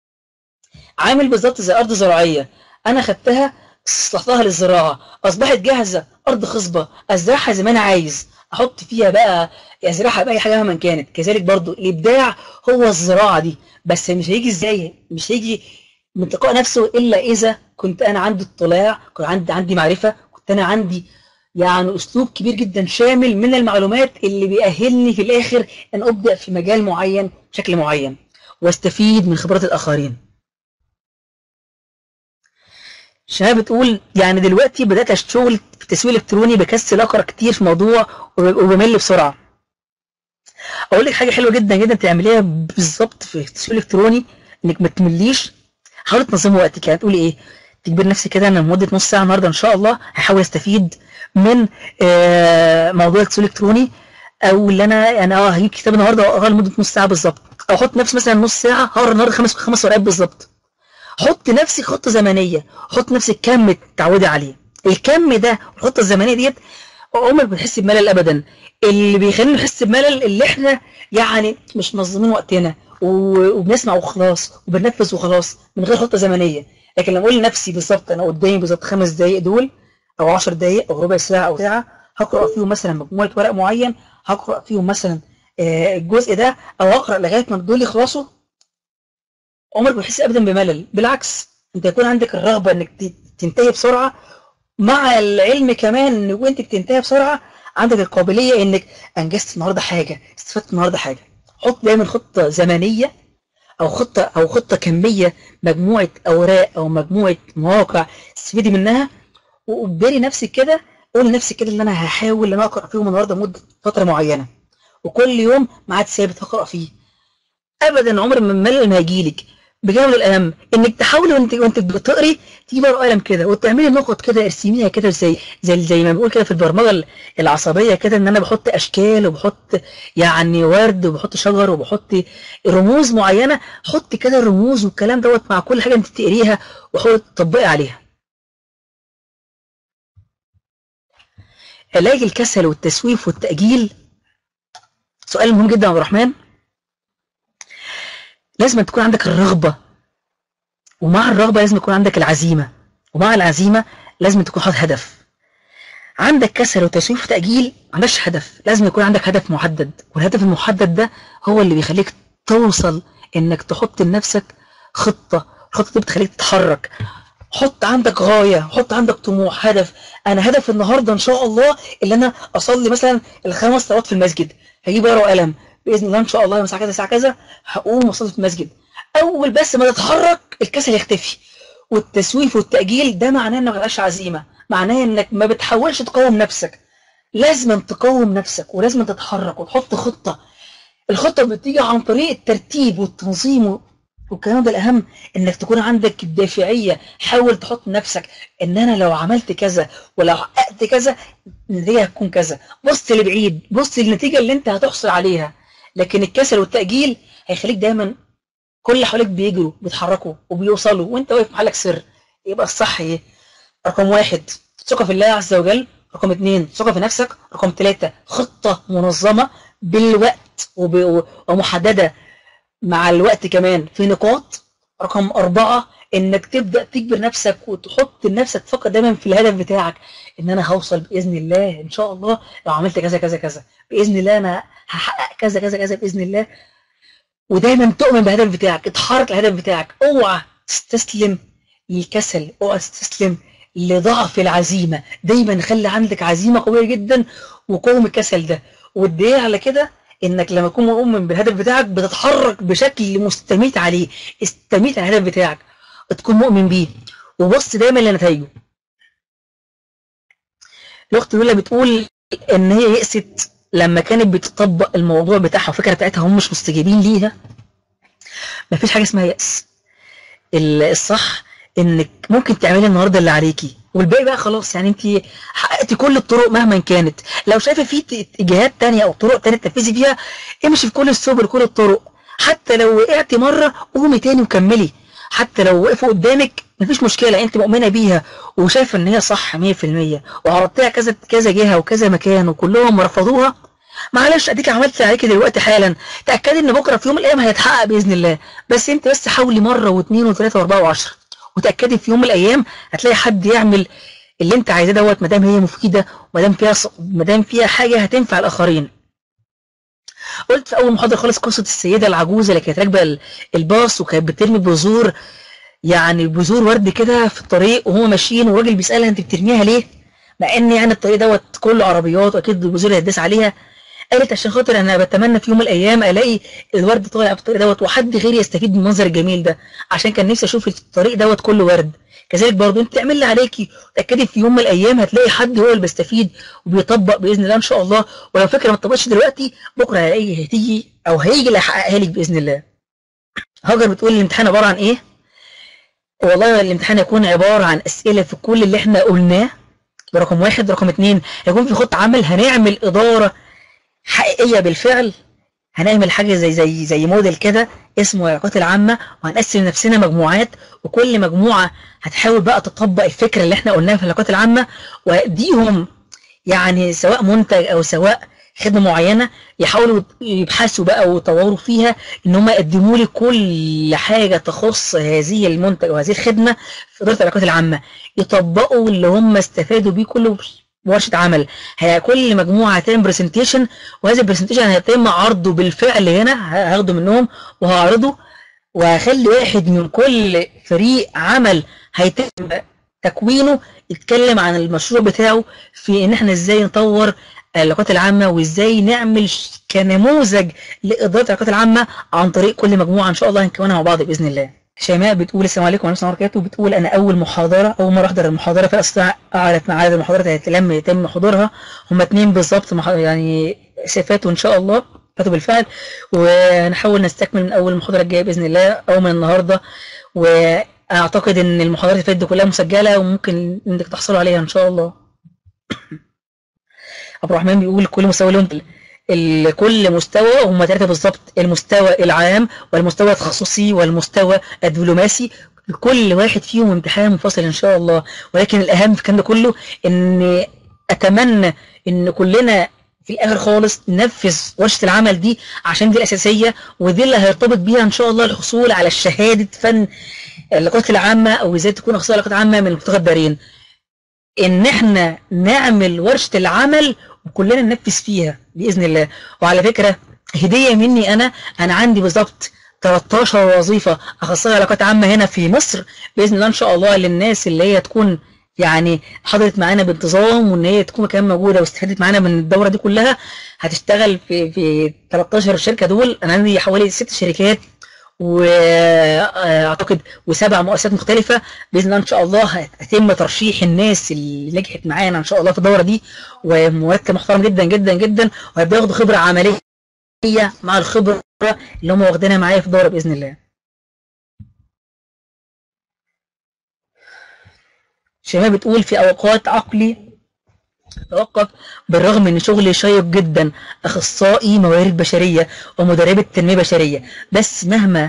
عامل بالظبط زي أرض زراعية أنا خدتها استصلحتها للزراعة أصبحت جاهزة أرض خصبة أزرعها زي ما أنا عايز أحط فيها بقى أزرعها بأي حاجة مهما كانت كذلك برضو الإبداع هو الزراعة دي بس مش هيجي إزاي مش هيجي من تلقاء نفسه إلا إذا كنت أنا عندي اطلاع كنت عندي عندي معرفة كنت أنا عندي يعني أسلوب كبير جدا شامل من المعلومات اللي بيأهلني في الآخر أن أبدأ في مجال معين بشكل معين واستفيد من خبرات الآخرين شباب بتقول يعني دلوقتي بدأت أشتغل في التسويق الإلكتروني بكسل أقرأ كتير في موضوع وبمل بسرعة أقول لك حاجة حلوة جدا جدا تعمليها بالظبط في التسويق الإلكتروني إنك ما تمليش حاولي تنظمي وقتك يعني تقولي إيه تجبر نفسك كده أنا لمدة نص ساعة النهاردة إن شاء الله هحاول أستفيد من آه موضوع التسويق الإلكتروني أو اللي أنا يعني أه هجيب كتاب النهاردة وأقرأ لمدة نص ساعة بالظبط أو أحط نفسي مثلا نص ساعة هقرأ النهاردة خمس خمس ورقات بالظبط حط نفسي خطه زمنيه حط نفسك كم تعودي عليه الكم ده الخطه الزمنيه ديت عمرك ما بتحس بملل ابدا اللي بيخلينا نحس بملل اللي احنا يعني مش منظمين وقتنا وبنسمع وخلاص وبننفذ وخلاص من غير خطه زمنيه لكن لما اقول لنفسي بالظبط انا قدامي بالظبط خمس دقائق دول او 10 دقائق او ربع ساعه او ساعه هقرا فيهم مثلا مجموعه ورق معين هقرا فيهم مثلا الجزء ده او اقرا لغايه ما دول يخلصوا عمرك ما تحس ابدا بملل بالعكس انت يكون عندك الرغبه انك تنتهي بسرعه مع العلم كمان ان وانت بتنتهي بسرعه عندك القابليه انك انجزت النهارده حاجه استفدت النهارده حاجه حط دايما خطه زمنيه او خطه او خطه كميه مجموعه اوراق او مجموعه مواقع تستفيدي منها واجبري نفسك كده قول لنفسك كده ان انا هحاول ان انا اقرا فيهم النهارده مده فتره معينه وكل يوم ميعاد ثابت هقرا فيه ابدا عمر ما الملل ما هيجيلك بجانب الاهم انك تحاولي وانت وانت بتقري تجيبي ورقه وقلم كده وتعملي نقط كده ارسميها كده زي زي زي ما بنقول كده في البرمجه العصبيه كده ان انا بحط اشكال وبحط يعني ورد وبحط شجر وبحط رموز معينه حط كده الرموز والكلام دوت مع كل حاجه انت تقريها وحاولي تطبقي عليها علاج الكسل والتسويف والتأجيل سؤال مهم جدا يا عبد الرحمن لازم تكون عندك الرغبة ومع الرغبة لازم يكون عندك العزيمة ومع العزيمة لازم تكون حاطط هدف عندك كسل وتسويف وتأجيل ما عندكش هدف لازم يكون عندك هدف محدد والهدف المحدد ده هو اللي بيخليك توصل انك تحط لنفسك خطة الخطة دي بتخليك تتحرك حط عندك غاية حط عندك طموح هدف انا هدف النهاردة ان شاء الله اللي انا اصلي مثلا الخمس صلوات في المسجد هجيب ورقة وقلم باذن الله ان شاء الله يوم الساعه كذا الساعه كذا هقوم واصلي في المسجد اول بس ما تتحرك الكسل يختفي والتسويف والتأجيل ده معناه انك مبقاش عزيمة معناه انك ما بتحاولش تقاوم نفسك لازم تقاوم نفسك ولازم تتحرك وتحط خطة الخطة بتيجي عن طريق الترتيب والتنظيم والكلام ده الأهم إنك تكون عندك الدافعية حاول تحط نفسك إن أنا لو عملت كذا ولو حققت كذا النتيجة هتكون كذا بص لبعيد بص للنتيجة اللي أنت هتحصل عليها لكن الكسل والتأجيل هيخليك دايما كل اللي حواليك بيجروا بيتحركوا وبيوصلوا وأنت واقف محلك سر يبقى الصح إيه؟ رقم واحد ثقة في الله عز وجل رقم اثنين ثقة في نفسك رقم ثلاثة خطة منظمة بالوقت وب... ومحددة مع الوقت كمان في نقاط رقم أربعة إنك تبدأ تجبر نفسك وتحط لنفسك تفكر دايما في الهدف بتاعك إن أنا هوصل بإذن الله إن شاء الله لو عملت كذا كذا كذا بإذن الله أنا هحقق كذا كذا كذا بإذن الله ودايما تؤمن بالهدف بتاعك اتحرك الهدف بتاعك اوعى تستسلم للكسل اوعى تستسلم لضعف العزيمة دايما خلي عندك عزيمة قوية جدا وقوم الكسل ده والدليل على كده انك لما تكون مؤمن بالهدف بتاعك بتتحرك بشكل مستميت عليه استميت على الهدف بتاعك تكون مؤمن بيه وبص دايما لنتائجه الاخت لولا بتقول ان هي يأست لما كانت بتطبق الموضوع بتاعها والفكره بتاعتها هم مش مستجيبين ليها مفيش حاجه اسمها يأس الصح انك ممكن تعملي النهارده اللي عليكي والباقي بقى خلاص يعني انت حققتي كل الطرق مهما كانت لو شايفه في اتجاهات تانية او طرق تانية تنفذي فيها امشي في كل السبل كل الطرق حتى لو وقعتي مره قومي تاني وكملي حتى لو وقفوا قدامك مفيش مشكله انت مؤمنه بيها وشايفه ان هي صح 100% وعرضتيها كذا كذا جهه وكذا مكان وكلهم رفضوها معلش اديك عملت عليك دلوقتي حالا تاكدي ان بكره في يوم من الايام هيتحقق باذن الله بس انت بس حاولي مره واثنين وثلاثه واربعه وعشره وتاكدي في يوم من الايام هتلاقي حد يعمل اللي انت عايزاه دوت ما دام هي مفيده وما دام فيها ص... ما دام فيها حاجه هتنفع الاخرين قلت في اول محاضره خالص قصه السيده العجوزه اللي كانت راكبه الباص وكانت بترمي بذور يعني بذور ورد كده في الطريق وهما ماشيين والراجل بيسالها انت بترميها ليه مع ان يعني الطريق دوت كله عربيات واكيد البذور هتداس عليها قالت عشان خاطر انا بتمنى في يوم من الايام الاقي الورد طالع في الطريق دوت وحد غيري يستفيد من المنظر الجميل ده عشان كان نفسي اشوف الطريق دوت كله ورد كذلك برضه انت تعمل اللي عليكي وتاكدي في يوم من الايام هتلاقي حد هو اللي بيستفيد وبيطبق باذن الله ان شاء الله ولو فكره ما تطبقش دلوقتي بكره هلاقيه هتيجي او هيجي اللي هيحققها لك باذن الله هاجر بتقول الامتحان عباره عن ايه والله الامتحان هيكون عباره عن اسئله في كل اللي احنا قلناه رقم واحد رقم اتنين هيكون في خطه عمل هنعمل اداره حقيقية بالفعل هنعمل حاجة زي زي زي موديل كده اسمه العلاقات العامة وهنقسم نفسنا مجموعات وكل مجموعة هتحاول بقى تطبق الفكرة اللي احنا قلناها في العلاقات العامة واديهم يعني سواء منتج او سواء خدمة معينة يحاولوا يبحثوا بقى ويطوروا فيها ان هم يقدموا لي كل حاجة تخص هذه المنتج وهذه الخدمة في إدارة العلاقات العامة يطبقوا اللي هم استفادوا بيه كله ورشة عمل هي كل مجموعة هتعمل برزنتيشن وهذا البرزنتيشن هيتم عرضه بالفعل هنا هاخده منهم وهعرضه وهخلي واحد من كل فريق عمل هيتم تكوينه يتكلم عن المشروع بتاعه في ان احنا ازاي نطور العلاقات العامة وازاي نعمل كنموذج لإدارة العلاقات العامة عن طريق كل مجموعة ان شاء الله هنكونها مع بعض بإذن الله شيماء بتقول السلام عليكم ورحمة الله وبركاته بتقول أنا أول محاضرة أول مرة أحضر المحاضرة فلا أستطيع أعرف عدد المحاضرات التي لم يتم حضورها هم اتنين بالظبط يعني فاتوا إن شاء الله فاتوا بالفعل ونحاول نستكمل من أول المحاضرة الجاية بإذن الله أو من النهاردة وأعتقد إن المحاضرات اللي فاتت كلها مسجلة وممكن إنك تحصلوا عليها إن شاء الله عبد الرحمن بيقول كل مستوى له كل مستوى هم ثلاثة بالظبط المستوى العام والمستوى التخصصي والمستوى الدبلوماسي كل واحد فيهم امتحان منفصل ان شاء الله ولكن الاهم في الكلام ده كله ان اتمنى ان كلنا في الاخر خالص ننفذ ورشه العمل دي عشان دي الاساسيه ودي اللي هيرتبط بيها ان شاء الله الحصول على الشهاده فن اللقاءات العامه او ازاي تكون اخصائي لقاءات عامه من المتقدرين ان احنا نعمل ورشه العمل وكلنا ننفذ فيها باذن الله وعلى فكره هديه مني انا انا عندي بالظبط 13 وظيفه اخصائي علاقات عامه هنا في مصر باذن الله ان شاء الله للناس اللي هي تكون يعني حضرت معانا بانتظام وان هي تكون كمان موجوده واستفادت معانا من الدوره دي كلها هتشتغل في في 13 شركه دول انا عندي حوالي ست شركات واعتقد وسبع مؤسسات مختلفه باذن الله ان شاء الله هيتم ترشيح الناس اللي نجحت معانا ان شاء الله في الدوره دي ومرتب محترم جدا جدا جدا وهيبقوا ياخدوا خبره عمليه مع الخبره اللي هم واخدينها معايا في الدوره باذن الله شيماء بتقول في اوقات عقلي توقف بالرغم من شغلي شيق جدا اخصائي موارد بشريه ومدربه تنميه بشريه بس مهما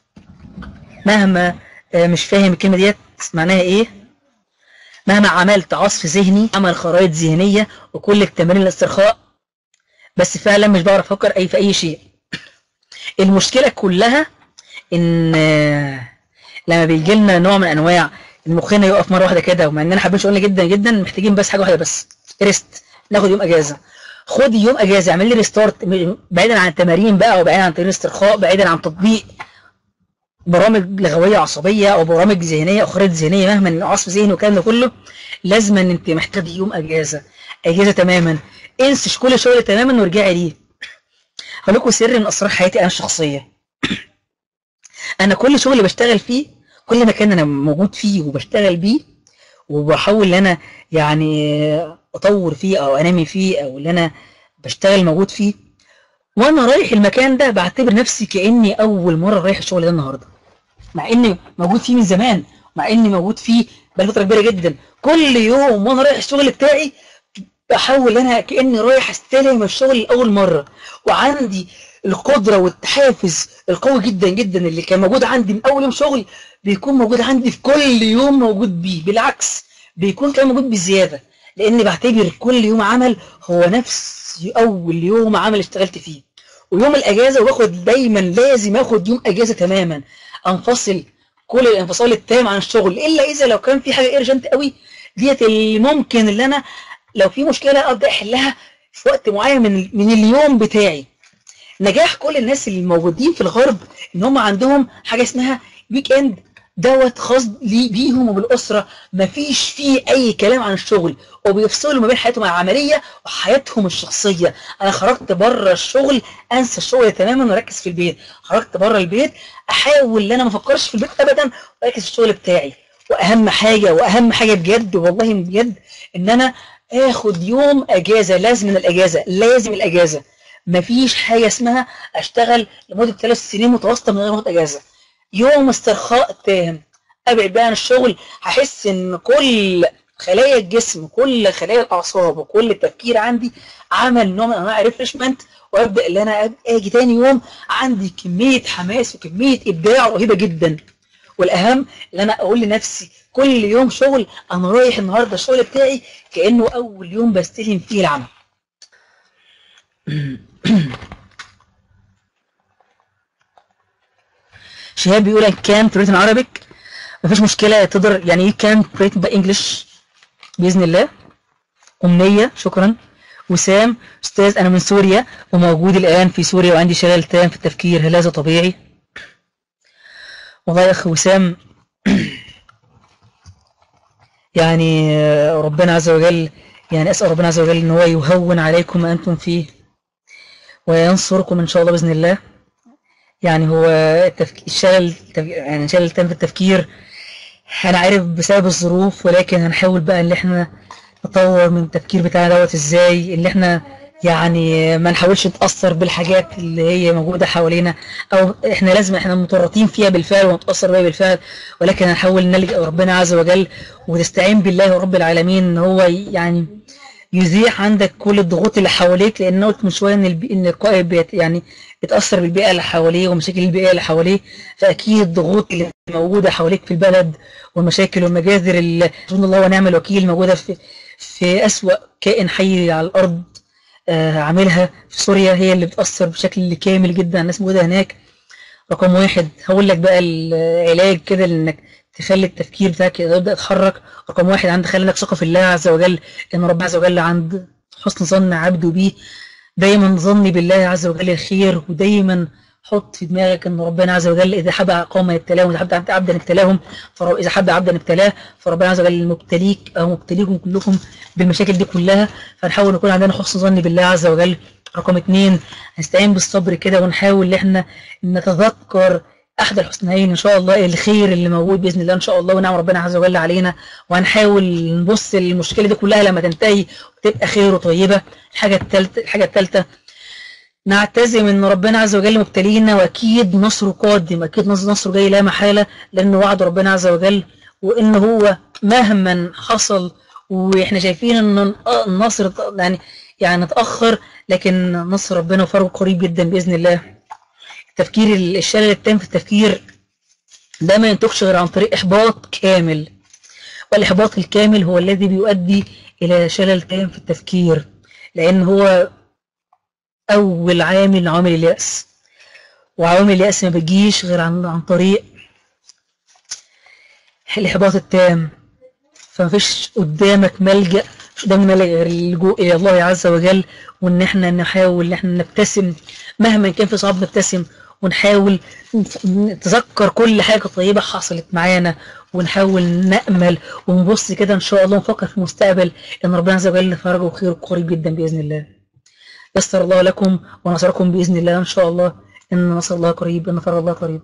مهما آه، مش فاهم الكلمه ديت معناها ايه مهما عملت عصف ذهني عمل خرائط ذهنيه وكل التمارين الاسترخاء بس فعلا مش بعرف افكر اي في اي شيء المشكله كلها ان آه، لما بيجي لنا نوع من انواع ان مخنا يقف مره واحده كده ومع اننا حابين شغلنا جدا جدا محتاجين بس حاجه واحده بس ريست ناخد يوم اجازه خد يوم اجازه اعمل لي ريستارت بعيدا عن التمارين بقى وبعيدا عن تمارين استرخاء بعيدا عن تطبيق برامج لغويه عصبيه او برامج ذهنيه او خرائط ذهنيه مهما عصف ذهني والكلام ده كله لازم ان انت محتاج يوم اجازه اجازه تماما انسش كل شغل تماما وارجعي ليه هقول لكم سر من اسرار حياتي انا الشخصيه انا كل شغل بشتغل فيه كل مكان انا موجود فيه وبشتغل بيه وبحاول ان انا يعني اطور فيه او انمي فيه او اللي انا بشتغل موجود فيه وانا رايح المكان ده بعتبر نفسي كاني اول مره رايح الشغل ده النهارده مع اني موجود فيه من زمان مع اني موجود فيه بقالي فتره كبيره جدا كل يوم وانا رايح الشغل بتاعي بحاول انا كاني رايح استلم الشغل لاول مره وعندي القدره والتحافز القوي جدا جدا اللي كان موجود عندي من اول يوم شغل بيكون موجود عندي في كل يوم موجود بيه بالعكس بيكون كمان موجود بزياده لاني بعتبر كل يوم عمل هو نفس اول يوم عمل اشتغلت فيه ويوم الاجازه وباخد دايما لازم اخد يوم اجازه تماما انفصل كل الانفصال التام عن الشغل الا اذا لو كان في حاجه ايرجنت قوي ديت اللي ممكن اللي انا لو في مشكله ابدا احلها في وقت معين من من اليوم بتاعي نجاح كل الناس اللي موجودين في الغرب ان هم عندهم حاجه اسمها ويك اند دوت خاص لي بيهم وبالاسره مفيش فيه اي كلام عن الشغل وبيفصلوا ما بين حياتهم العمليه وحياتهم الشخصيه انا خرجت بره الشغل انسى الشغل تماما واركز في البيت خرجت بره البيت احاول ان انا ما افكرش في البيت ابدا واركز في الشغل بتاعي واهم حاجه واهم حاجه بجد والله بجد ان انا اخد يوم اجازه لازم من الاجازه لازم الاجازه مفيش حاجه اسمها اشتغل لمده ثلاث سنين متواصله من غير ما اخد اجازه يوم استرخاء تام ابعد بقى عن الشغل هحس ان كل خلايا الجسم كل خلايا الاعصاب وكل التفكير عندي عمل نوع من انواع الريفرشمنت وابدا ان انا اجي تاني يوم عندي كميه حماس وكميه ابداع رهيبه جدا والاهم ان انا اقول لنفسي كل يوم شغل انا رايح النهارده الشغل بتاعي كانه اول يوم بستلم فيه العمل شهاب بيقول I can't write in Arabic مفيش مشكلة تقدر يعني you can write by English بإذن الله أمنية شكرا وسام أستاذ أنا من سوريا وموجود الآن في سوريا وعندي شلل تام في التفكير هل هذا طبيعي؟ والله يا أخي وسام يعني ربنا عز وجل يعني أسأل ربنا عز وجل إن هو يهون عليكم ما أنتم فيه وينصركم إن شاء الله بإذن الله يعني هو التفك... الشلل يعني شلل تام في التفكير انا عارف بسبب الظروف ولكن هنحاول بقى ان احنا نطور من التفكير بتاعنا دوت ازاي ان احنا يعني ما نحاولش نتاثر بالحاجات اللي هي موجوده حوالينا او احنا لازم احنا متورطين فيها بالفعل ونتاثر بيها بالفعل ولكن هنحاول نلجا ربنا عز وجل وتستعين بالله رب العالمين ان هو يعني يزيح عندك كل الضغوط اللي حواليك لان قلت من شويه ان البي... ان القائد بيت يعني بيتاثر بالبيئه اللي حواليه ومشاكل البيئه اللي حواليه فاكيد الضغوط اللي موجوده حواليك في البلد والمشاكل والمجازر اللي سبحان الله ونعم الوكيل موجوده في في اسوا كائن حي على الارض آه عاملها في سوريا هي اللي بتاثر بشكل كامل جدا على الناس موجوده هناك رقم واحد هقول لك بقى العلاج كده انك تخلي التفكير بتاعك يبدا يتحرك رقم واحد عند خلي لك ثقه في الله عز وجل ان ربنا عز وجل عند حسن ظن عبده بيه دايما ظني بالله عز وجل الخير ودايما حط في دماغك ان ربنا عز وجل اذا حب قوما يبتلاهم اذا حب عبدا ابتلاهم اذا حب عبدا ابتلاه فربنا عز وجل مبتليك او مبتليكم كلكم بالمشاكل دي كلها فنحاول نكون عندنا حسن ظن بالله عز وجل رقم اثنين هنستعين بالصبر كده ونحاول ان احنا نتذكر احد الحسنيين ان شاء الله الخير اللي موجود باذن الله ان شاء الله ونعم ربنا عز وجل علينا وهنحاول نبص المشكله دي كلها لما تنتهي وتبقى خير وطيبه الحاجه الثالثه الحاجه الثالثه نعتزم ان ربنا عز وجل مبتلينا واكيد نصره قادم اكيد نصره جاي لا محاله لان وعد ربنا عز وجل وان هو مهما حصل واحنا شايفين ان النصر يعني يعني اتاخر لكن نصر ربنا وفرجه قريب جدا باذن الله التفكير الشلل التام في التفكير ده ما ينتجش غير عن طريق احباط كامل والاحباط الكامل هو الذي بيؤدي الى شلل تام في التفكير لان هو اول عامل عامل الياس وعوامل الياس ما بتجيش غير عن عن طريق الاحباط التام فمفيش قدامك ملجأ مش قدامنا ملجأ غير اللجوء إلى الله عز وجل وإن إحنا نحاول إن إحنا نبتسم مهما كان في صعب نبتسم ونحاول نتذكر كل حاجة طيبة حصلت معانا ونحاول نأمل ونبص كده إن شاء الله ونفكر في المستقبل إن ربنا عز وجل فرجه خير قريب جدا بإذن الله يسر الله لكم ونصركم بإذن الله إن شاء الله إن نصر الله قريب إن نصر الله قريب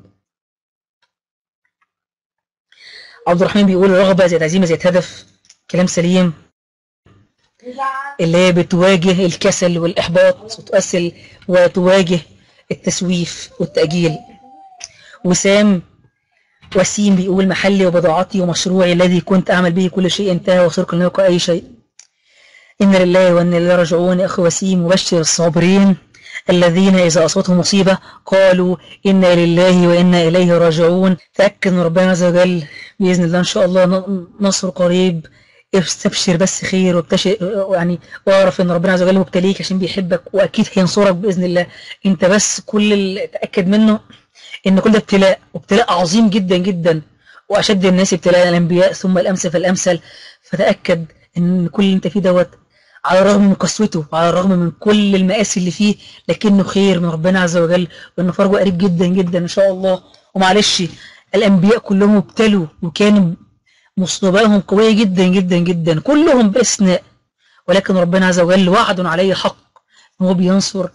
عبد الرحمن بيقول رغبة زي عزيمة زي هدف كلام سليم اللي هي بتواجه الكسل والإحباط وتؤثر وتواجه التسويف والتأجيل وسام وسيم بيقول محلي وبضاعتي ومشروعي الذي كنت أعمل به كل شيء انتهى وصرت لم أي شيء إن لله وإن إليه راجعون يا أخي وسيم وبشر الصابرين الذين إذا أصابتهم مصيبة قالوا إنا لله وإنا إليه راجعون تأكد من ربنا عز وجل بإذن الله إن شاء الله نصر قريب استبشر بس خير وابتشر يعني واعرف ان ربنا عز وجل مبتليك عشان بيحبك واكيد هينصرك باذن الله انت بس كل اللي تاكد منه ان كل ده ابتلاء وابتلاء عظيم جدا جدا واشد الناس ابتلاء الانبياء ثم الامثل فالامثل فتاكد ان كل اللي انت فيه دوت على الرغم من قسوته وعلى الرغم من كل المآسي اللي فيه لكنه خير من ربنا عز وجل وانه فرجه قريب جدا جدا ان شاء الله ومعلش الانبياء كلهم ابتلوا وكانوا مصطباهم قوية جدا جدا جدا كلهم باستثناء ولكن ربنا عز وجل وعد عليه حق هو بينصر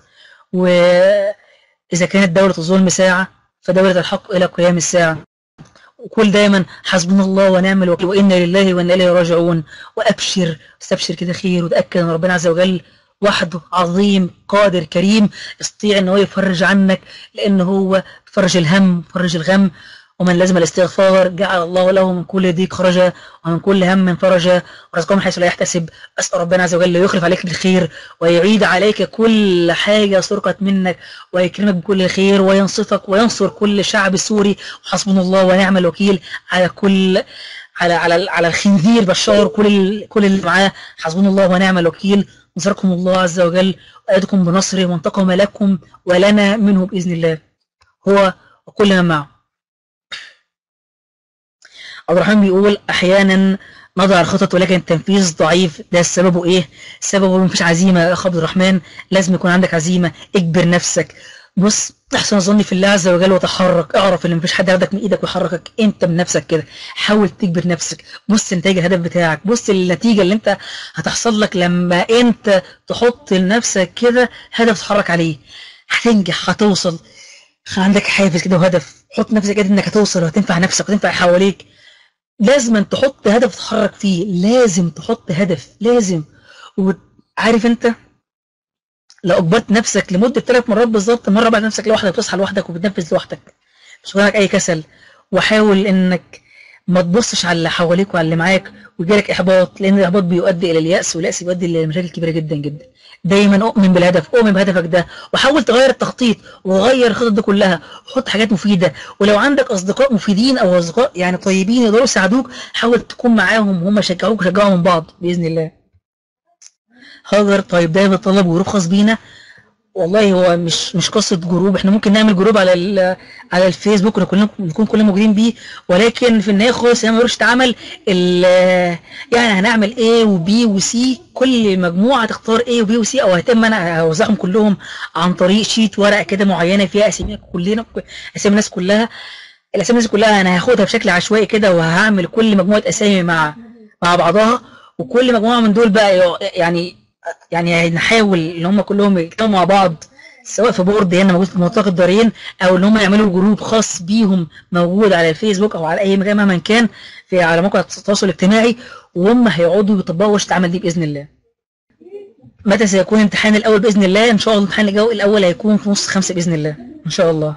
وإذا كانت دولة الظلم ساعة فدولة الحق إلى قيام الساعة وكل دايما حسبنا الله ونعم الوكيل وإنا لله وإنا إليه راجعون وأبشر استبشر كده خير وتأكد أن ربنا عز وجل وحده عظيم قادر كريم يستطيع ان هو يفرج عنك لان هو يفرج الهم يفرج الغم ومن لزم الاستغفار جعل الله له من كل ضيق خرجا ومن كل هم فرجا ورزقه من حيث لا يحتسب أسأل ربنا عز وجل يخلف عليك بالخير ويعيد عليك كل حاجة سرقت منك ويكرمك بكل خير وينصفك وينصر كل شعب سوري وحسبنا الله ونعم الوكيل على كل على على على الخنزير بشار كل كل اللي معاه حسبنا الله ونعم الوكيل نصركم الله عز وجل وأيدكم بنصره وانتقم لكم ولنا منه بإذن الله هو وكل من معه عبد الرحمن بيقول احيانا نضع الخطط ولكن التنفيذ ضعيف ده سببه ايه سببه مفيش عزيمه يا اخ عبد الرحمن لازم يكون عندك عزيمه اجبر نفسك بص احسن ظني في الله عز وجل وتحرك اعرف ان مفيش حد ياخدك من ايدك ويحركك انت بنفسك كده حاول تجبر نفسك بص نتائج الهدف بتاعك بص النتيجه اللي انت هتحصل لك لما انت تحط لنفسك كده هدف تتحرك عليه هتنجح هتوصل عندك حافز كده وهدف حط نفسك كده انك هتوصل وهتنفع نفسك وتنفع حواليك لازم أن تحط هدف تتحرك فيه لازم تحط هدف لازم وعارف انت لو اجبرت نفسك لمده ثلاث مرات بالظبط مره بعد نفسك لوحدك بتصحى لوحدك وبتنفذ لوحدك مش هيجيلك اي كسل وحاول انك ما تبصش على اللي حواليك وعلى اللي معاك ويجيلك احباط لان الاحباط بيؤدي الى الياس والياس بيؤدي لمشاكل كبيره جدا جدا دايما اؤمن بالهدف اؤمن بهدفك ده وحاول تغير التخطيط وغير الخطط دي كلها وحط حاجات مفيده ولو عندك اصدقاء مفيدين او اصدقاء يعني طيبين يقدروا يساعدوك حاول تكون معاهم هم يشجعوك ويشجعوا من بعض باذن الله هاجر طيب ده بيتطلب جروب خاص بينا والله هو مش مش قصه جروب احنا ممكن نعمل جروب على على الفيسبوك ونكون نكون كلنا موجودين بيه ولكن في النهايه خالص ما ملوش اتعمل يعني هنعمل A وبي وسي كل مجموعه تختار A وبي وسي او هتم انا اوزعهم كلهم عن طريق شيت ورقه كده معينه فيها اسامي كلنا اسامي الناس كلها الاسامي الناس كلها انا هاخدها بشكل عشوائي كده وهعمل كل مجموعه اسامي مع مع بعضها وكل مجموعه من دول بقى يعني يعني نحاول ان هم كلهم يجتمعوا مع بعض سواء في بورد هنا موجود في منطقه الدارين او ان هم يعملوا جروب خاص بيهم موجود على الفيسبوك او على اي مكان مهما كان في على موقع التواصل الاجتماعي وهم هيقعدوا يطبقوا ورشه العمل دي باذن الله متى سيكون الامتحان الاول باذن الله ان شاء الله الامتحان الجو الاول هيكون في نص خمسة باذن الله ان شاء الله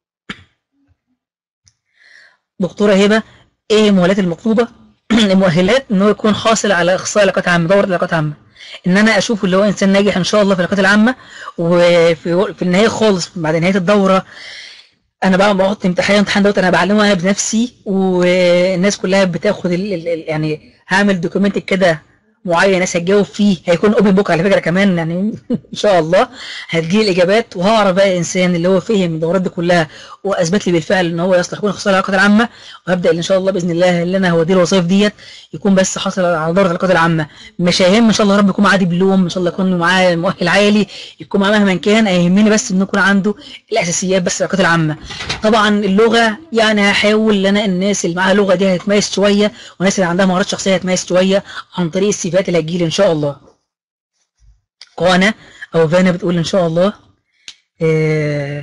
دكتوره هبه ايه المؤهلات المطلوبه المؤهلات ان هو يكون حاصل على اخصائي علاقات عامه دوره علاقات عامه ان انا اشوف اللي هو انسان ناجح ان شاء الله في العلاقات العامه وفي في النهايه خالص بعد نهايه الدوره انا بقى بحط امتحان امتحان دوت انا بعلمه انا بنفسي والناس كلها بتاخد ال ال ال يعني هعمل دوكيومنت كده معين ناس هتجاوب فيه هيكون اوبن بوك على فكره كمان يعني ان شاء الله هتجي الاجابات وهعرف بقى الانسان اللي هو فهم الدورات دي كلها واثبت لي بالفعل ان هو يصلح يكون اخصائي العلاقات العامه وهبدا ان شاء الله باذن الله اللي انا هوديه الوظائف ديت يكون بس حاصل على دوره العلاقات العامه مش هيهم ان شاء الله رب يكون معاه دبلوم ان شاء الله يكون معاه مؤهل عالي يكون معاه مهما كان هيهمني بس انه يكون عنده الاساسيات بس العلاقات العامه طبعا اللغه يعني هحاول ان انا الناس اللي معاها لغه دي هتميز شويه والناس اللي عندها مهارات شخصيه هتميز شويه عن طريق السيفات اللي هتجيلي ان شاء الله قوانا او فانا بتقول ان شاء الله آه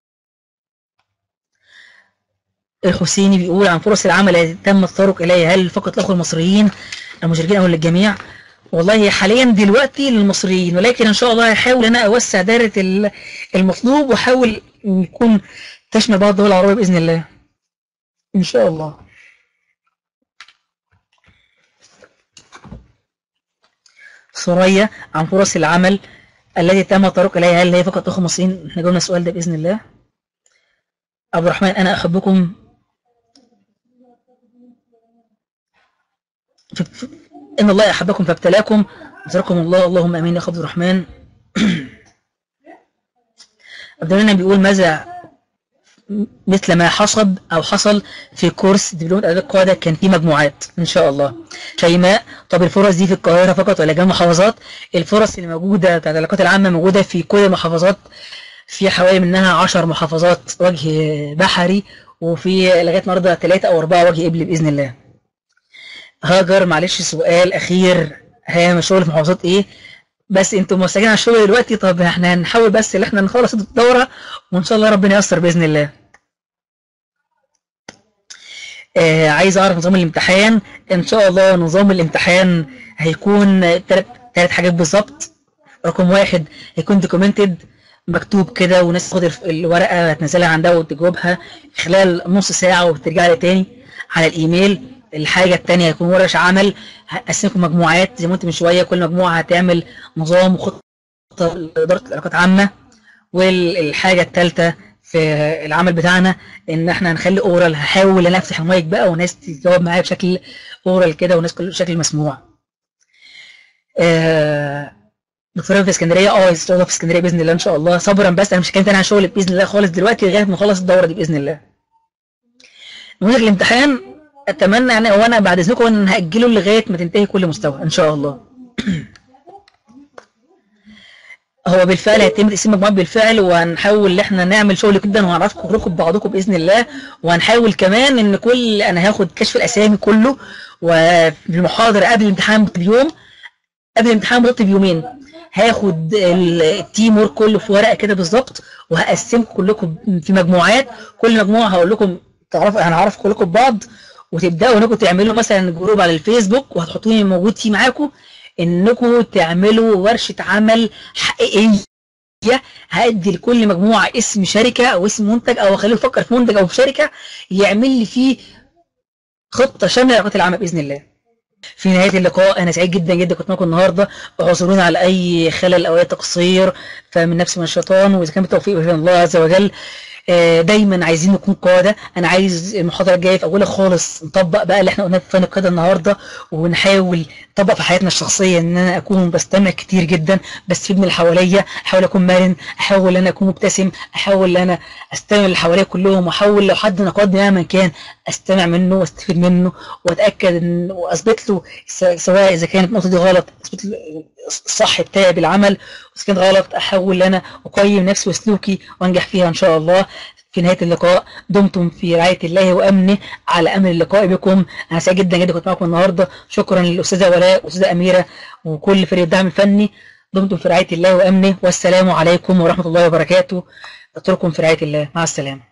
الحسيني بيقول عن فرص العمل التي تم التطرق اليها هل فقط الاخوه المصريين المشركين او للجميع والله حاليا دلوقتي للمصريين ولكن ان شاء الله هحاول انا اوسع دائره المطلوب واحاول يكون تشمل بعض الدول العربيه باذن الله ان شاء الله ثريا عن فرص العمل التي تم الطريق اليها هل هي فقط اخوه مصريين احنا جاوبنا السؤال ده باذن الله عبد الرحمن انا احبكم ف... ف... ان الله احبكم فابتلاكم جزاكم الله اللهم امين يا عبد الرحمن عبد الرحمن بيقول ماذا مثل ما حصل او حصل في كورس دبلوم اداب القاده كان في مجموعات ان شاء الله شيماء طب الفرص دي في القاهره فقط ولا جميع المحافظات الفرص اللي موجوده بتاعت العلاقات العامه موجوده في كل المحافظات في حوالي منها 10 محافظات وجه بحري وفي لغايه النهارده ثلاثه او اربعه وجه قبلي باذن الله هاجر معلش سؤال اخير هي شغل في محافظات ايه بس انتوا موسعين على الشغل دلوقتي طب احنا هنحاول بس ان احنا نخلص الدوره وان شاء الله ربنا ييسر باذن الله آه عايز اعرف نظام الامتحان ان شاء الله نظام الامتحان هيكون ثلاث حاجات بالظبط رقم واحد هيكون دوكيومنتد مكتوب كده وناس تاخد الورقه تنزلها عندها وتجاوبها خلال نص ساعه وترجع لي تاني على الايميل الحاجه الثانيه هيكون ورش عمل هقسمكم مجموعات زي ما قلت من شويه كل مجموعه هتعمل نظام وخطه لاداره العلاقات عامه والحاجه الثالثه في العمل بتاعنا ان احنا هنخلي اورال هحاول انا افتح المايك بقى وناس تجاوب معايا بشكل اورال كده وناس بشكل مسموع آه دكتوره في اسكندريه اه هتشتغل في اسكندريه باذن الله ان شاء الله صبرا بس انا مش هتكلم تاني عن شغل باذن الله خالص دلوقتي لغايه ما اخلص الدوره دي باذن الله نموذج الامتحان اتمنى يعني وانا بعد اذنكم ان هاجله لغايه ما تنتهي كل مستوى ان شاء الله هو بالفعل هيتم تقسيم مجموعات بالفعل وهنحاول ان احنا نعمل شغل جدا وهنعرفكم كلكم ببعضكم باذن الله وهنحاول كمان ان كل انا هاخد كشف الاسامي كله وفي المحاضره قبل الامتحان بيوم قبل الامتحان بالظبط بيومين هاخد التيم ورك كله في ورقه كده بالظبط وهقسمكم كلكم في مجموعات كل مجموعه هقول لكم تعرفوا هنعرف كلكم ببعض وتبداوا انكم تعملوا مثلا جروب على الفيسبوك وهتحطوني موجود فيه معاكم انكم تعملوا ورشه عمل حقيقيه هادي لكل مجموعه اسم شركه او اسم منتج او اخليه يفكر في منتج او في شركه يعمل لي فيه خطه شامله لعلاقات العامه باذن الله في نهايه اللقاء انا سعيد جدا جدا كنت معاكم النهارده اعذرونا على اي خلل او اي تقصير فمن نفسي من الشيطان واذا كان بالتوفيق من الله عز وجل دايما عايزين نكون قاده انا عايز المحاضره الجايه في اولها خالص نطبق بقى اللي احنا قلناه في فن القاده النهارده ونحاول نطبق في حياتنا الشخصيه ان انا اكون بستمع كتير جدا بستفيد من اللي حواليا احاول اكون مرن احاول ان انا اكون مبتسم احاول ان انا استمع اللي حواليا كلهم واحاول لو حد نقدني مهما كان استمع منه واستفيد منه واتاكد ان واثبت له سواء اذا كانت النقطه دي غلط اثبت له الصح بتاعي بالعمل واذا كانت غلط احاول ان انا اقيم نفسي وسلوكي وانجح فيها ان شاء الله في نهايه اللقاء دمتم في رعايه الله وامنه على امل اللقاء بكم انا سعيد جدا جدا كنت معكم النهارده شكرا للاستاذه ولاء والاستاذه اميره وكل فريق الدعم الفني دمتم في رعاية الله وأمنه والسلام عليكم ورحمة الله وبركاته أترككم في رعاية الله مع السلامة